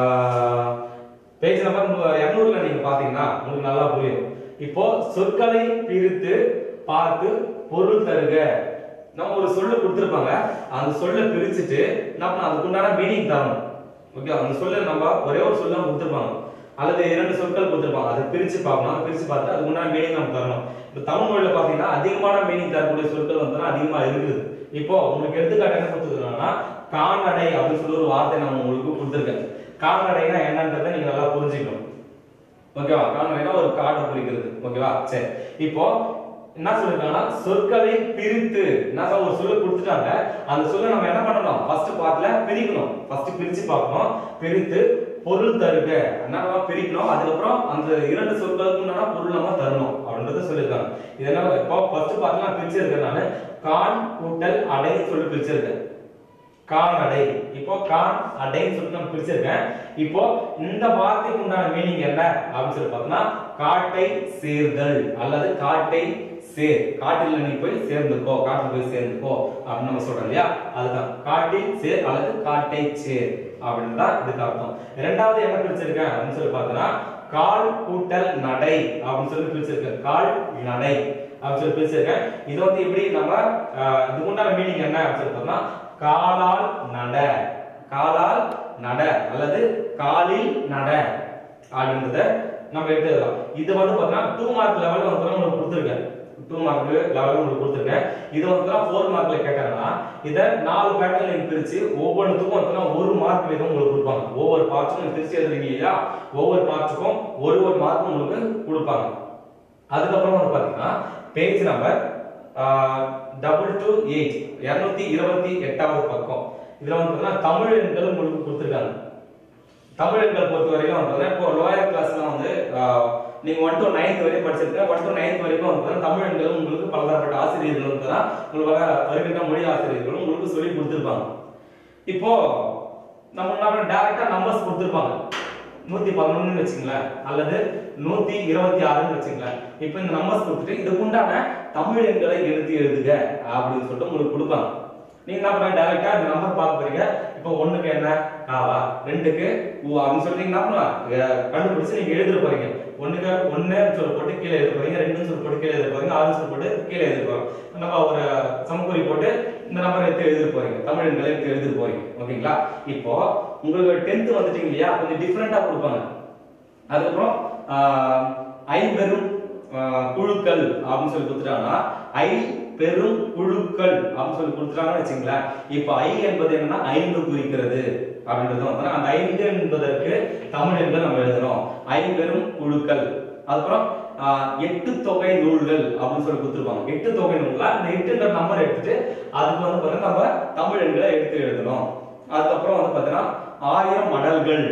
S1: page number இருநூறுல நீங்க பாத்தீங்கன்னா உங்களுக்கு நல்லா புரியும் இப்போ சொற்களை பிரித்து பார்த்து பொருள் தருக நம்ம ஒரு சொல்லு கொடுத்திருப்பாங்க அந்த சொல்லை பிரிச்சுட்டு நம்ம அதுக்குண்டான மீனிங் தரணும் ஓகே அந்த சொல்ல நம்ம ஒரே ஒரு சொல்ல கொடுத்திருப்பாங்க அல்லது இரண்டு சொற்கள் கொடுத்திருப்பாங்க அதை பிரிச்சு பார்க்கணும் அதை பிரிச்சு பார்த்து அதுக்கு உண்டான மீனிங் நம்ம தரணும் இப்போ தமிழ் மொழியில பாத்தீங்கன்னா அதிகமான மீனிங் தரக்கூடிய சொற்கள் வந்து அதிகமா இருக்குது இப்போ உங்களுக்கு எடுத்துக்காட்டு என்ன கொடுத்துருக்காங்கன்னா கால்நடை அப்படின்னு சொல்லி ஒரு வார்த்தை நான் உங்களுக்கு கொடுத்துருக்கேன் கால்நடைனா என்னன்றதை நீங்க நல்லா புரிஞ்சுக்கணும் ஓகேவா கால்நடைனா ஒரு காடை குறிக்கிறது ஓகேவா சரி இப்போ என்ன சொல்லிருக்காங்கன்னா சொற்களை பிரித்து என்ன சொல்ல ஒரு சொல்ல கொடுத்துட்டாங்க அந்த சொல்ல நம்ம என்ன பண்ணணும் ஃபர்ஸ்ட் பார்ட்ல பிரிக்கணும் ஃபர்ஸ்ட் பிரிச்சு பார்க்கணும் பிரித்து பொருள் தருக என்ன பிரிக்கணும் அதுக்கப்புறம் அந்த இரண்டு சொற்களுக்கு உண்டான பொருள் நம்ம தரணும் அப்படின்றத சொல்லியிருக்காங்க இது என்ன இப்போ ஃபர்ஸ்ட் பார்ட்ல நான் பிரிச்சிருக்கேன் நான் கான் கூட்டல் அடைன்னு சொல்லி பிரிச்சிருக்கேன் கால்நடை இப்போ கான் அடைன்னு சொல்லிட்டு நம்ம பிரிச்சிருக்கேன் இப்போ இந்த வார்த்தைக்கு உண்டான மீனிங் என்ன அப்படின்னு சொல்லி பார்த்தோம்னா காட்டை சேர்தல் அல்லது காட்டை சேர் காட்டில் நீ போய் சேர்ந்துக்கோ காட்டில் போய் சேர்ந்துக்கோ அப்படின்னு நம்ம சொல்றோம் இல்லையா அதுதான் காட்டில் சேர் அல்லது காட்டை சேர் அப்படின்னு தான் இதுக்கு அர்த்தம் ரெண்டாவது என்ன பிரிச்சிருக்கேன் அப்படின்னு சொல்லி பார்த்தோம்னா கால் கூட்டல் நடை அப்படின்னு சொல்லி பிரிச்சிருக்கேன் கால் நடை அப்படின்னு சொல்லி பிரிச்சிருக்கேன் இது வந்து எப்படி நம்ம ஆஹ், இதுக்கு உண்டான மீனிங் என்ன அப்படின்னு சொல்லி பார்த்தோம்னா காலால் நட காலால் நட அல்லது காலில் நட அப்படின்றத நம்ம எடுத்துக்கலாம் இது வந்து பார்த்தீங்கன்னா டூ மார்க் லெவல்ல வந்து உங்களுக்கு கொடுத்துருக்கேன் டூ மார்க் லெவலில் உங்களுக்கு கொடுத்துருக்கேன் இது வந்து ஃபோர் மார்க்ல கேட்டாங்கன்னா இதை நாலு பேட்டர்ல நீங்க பிரிச்சு ஒவ்வொன்றுத்துக்கும் வந்து ஒரு மார்க் வீதம் உங்களுக்கு கொடுப்பாங்க ஒவ்வொரு பார்ட்ஸும் நீங்க பிரிச்சு எழுதுறீங்க இல்லையா ஒவ்வொரு பார்ட்ஸுக்கும் ஒரு ஒரு மார்க் உங்களுக்கு கொடுப்பாங்க அதுக்கப்புறம் வந்து பாத்தீங்கன்னா page number double two eight இருநூத்தி இருபத்தி எட்டாவது பக்கம் இதுல வந்து பாத்தீங்கன்னா தமிழ் எண்கள் உங்களுக்கு கொடுத்துருக்காங்க தமிழ் எண்கள் பொறுத்த வரைக்கும் வந்து பாத்தீங்கன்னா இப்போ லோயர் கிளாஸ்ல வந்து ஆஹ், நீங்க ஒன் டு நைன்த் வரைக்கும் படிச்சிருக்கீங்க ஒன் டு நைன்த் வரைக்கும் வந்து பாத்தீங்கன்னா தமிழ் எண்கள் உங்களுக்கு பலதரப்பட்ட ஆசிரியர்கள் வந்து பாத்தீங்கன்னா உங்களுக்கு வர- வருகின்ற மொழி ஆசிரியர்களும் உங்களுக்கு சொல்லி கொடுத்துருப்பாங்க இப்போ நம்ம என்ன டேரக்டா நம்பர்ஸ் கொடுத்துருப்பாங்க நூத்தி பதினொன்னு வச்சுங்களேன் அல்லது நூத்தி இருபத்தி ஆறுன்னு வச்சுங்களேன் இப்போ இந்த நம்பர்ஸ் கொடுத்துட்டு இதுக்குண்டான தமிழ் எண்களை எடுத்து எழுதுக அப்படின்னு சொல்லிட்டு உங்களுக்கு கொடுப்பாங்க நீங்க என்ன பண்ண டைரக்டா இந்த நம்பர் பார்க்க போறீங்க இப்போ ஒண்ணுக்கு என்ன ஆவா ரெண்டுக்கு ஊ அப்படின்னு சொல்லி நீங்க என்ன பண்ணலாம் அஹ் கண்டுபிடிச்சு நீங்க எழுத போறீங்க ஒண்ணுக்கு ஒண்ணு சொல்லி போட்டு கீழே எழுத போறீங்க ரெண்டுன்னு சொல்லி போட்டு கீழே எழுத போறீங்க ஆறு சொல்லி போட்டு கீழே எழுத போறோம் நம்ம ஒரு சமக்குறி போட்டு இந்த நம்பர் எடுத்து எழுத போறீங்க தமிழ் எண்களை எடுத்து எழுத போறீங்க ஓகேங்களா இப்போ உங்களுக்கு டென்த் வந்துட்டீங்க இல்லையா கொஞ்சம் டிஃப்ரெண்டா கொடுப்பாங்க அதுக்கப்புறம் ஆஹ், ஐம்பெரும் ஆஹ், குழுக்கள் அப்படின்னு சொல்லி கொடுத்துட்டாங்கன்னா ஐ பெரும் குழுக்கள் அப்படின்னு சொல்லி கொடுத்துட்டாங்கன்னு வச்சுங்களேன் இப்போ ஐ என்பது என்னன்னா ஐந்து குறிக்கிறது அப்படின்றது வந்து அந்த ஐந்து என்பதற்கு தமிழ் எண்கள் நம்ம எழுதணும் ஐம்பெரும் குழுக்கள் அதுக்கப்புறம் ஆஹ், எட்டு தொகை நூல்கள் அப்படின்னு சொல்லி கொடுத்துருப்பாங்க எட்டு தொகை நூல்ல அந்த எட்டுன்ற நம்பர் எடுத்துட்டு அதுக்கு வந்து பாத்தீங்கன்னா நம்ம தமிழ் எண்களை எடுத்து எழுதணும் அதுக்கப்புறம் வந்து பாத்தீங்கன்னா ஆயிரம் மடல்கள்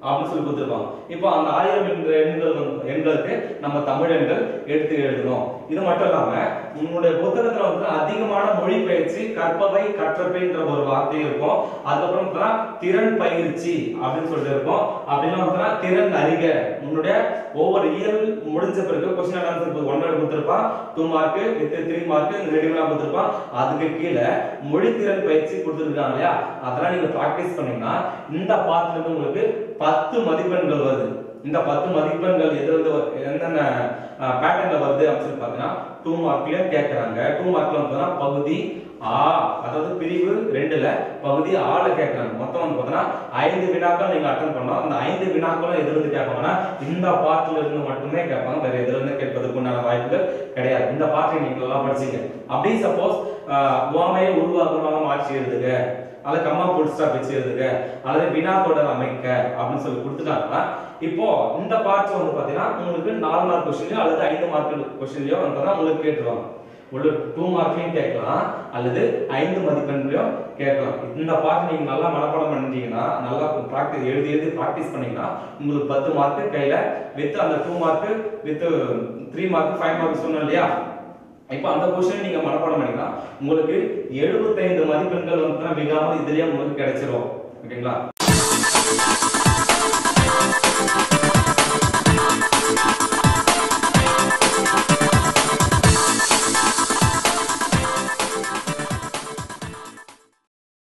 S1: அப்படின்னு சொல்லி கொடுத்துருப்பாங்க இப்போ அந்த ஆயிரம் என்ற எண்கள் வந்து- எண்களுக்கு நம்ம தமிழ் எண்கள் எடுத்து எழுதணும் இது மட்டும் இல்லாம உன்னுடைய புத்தகத்துல வந்து அதிகமான மொழி பயிற்சி கற்பவை கற்றவைன்ற ஒரு வார்த்தை இருக்கும் அதுக்கப்புறம் பார்த்தா திறன் பயிற்சி அப்படின்னு சொல்லிட்டு இருக்கும் அப்படின்னா பார்த்தா திறன் அறிக உன்னுடைய ஒவ்வொரு இயல் முடிஞ்ச பிறகு question and answer one word கொடுத்துருப்பான் two mark with three mark ரெடிமேடா கொடுத்துருப்பான் அதுக்கு கீழே மொழி திறன் பயிற்சி கொடுத்துருக்காங்க இல்லையா அதெல்லாம் நீங்க பிராக்டிஸ் பண்ணீங்கன்னா இந்த பார்ட்ல இருந்து உங்களுக்கு பத்து மதிப்பெண்கள் வருது இந்த பத்து மதிப்பெண்கள் எது வந்து வ- என்னென்ன பேட்டர்ன்ல வருது அப்படின்னு சொல்லி பாத்தீங்கன்னா டூ மார்க்லயும் கேட்கறாங்க டூ மார்க்ல வந்து பகுதி ஆ அதாவது பிரிவு ரெண்டுல பகுதி ஆல கேட்கறாங்க மொத்தம் வந்து பாத்தீங்கன்னா ஐந்து வினாக்கள் நீங்க அட்டன் பண்ணோம் அந்த ஐந்து வினாக்களும் எதுல இருந்து கேட்பாங்கன்னா இந்த பாட்டுல இருந்து மட்டுமே கேட்பாங்க வேற எதுல இருந்து கேட்பதற்கு உண்டான வாய்ப்புகள் கிடையாது இந்த பாட்டை நீங்க எல்லாம் படிச்சீங்க அப்படி சப்போஸ் உவமையை உருவாக்கமாக மாற்றி எழுதுக அல்லது கம்மா புல் ஸ்டாப் வச்சு எழுதுக அல்லது வினா தொடர் அமைக்க அப்படின்னு சொல்லி கொடுத்துட்டாங்கன்னா இப்போ இந்த பார்ட்ஸ் வந்து பாத்தீங்கன்னா உங்களுக்கு நாலு மார்க் கொஸ்டின்லயோ அல்லது ஐந்து மார்க் கொஸ்டின்லயோ வந்து உங்களுக்கு கேட்டுருவாங்க உள்ள டூ மார்க்லயும் கேட்கலாம் அல்லது ஐந்து மதிப்பெண்லயும் கேட்கலாம் இந்த பாட்டு நீங்க நல்லா மனப்பாடம் பண்ணிட்டீங்கன்னா நல்லா ப்ராக்டிஸ் எழுதி எழுதி ப்ராக்டிஸ் பண்ணீங்கன்னா உங்களுக்கு பத்து மார்க் கையில வித் அந்த two mark with three mark five mark சொன்னோம் இல்லையா இப்போ அந்த கொஸ்டின் நீங்க மனப்பாடம் பண்ணீங்கன்னா உங்களுக்கு 75 மதிப்பெண்கள் வந்து மிகாமல் இதுலயே உங்களுக்கு கிடைச்சிரும் ஓகேங்களா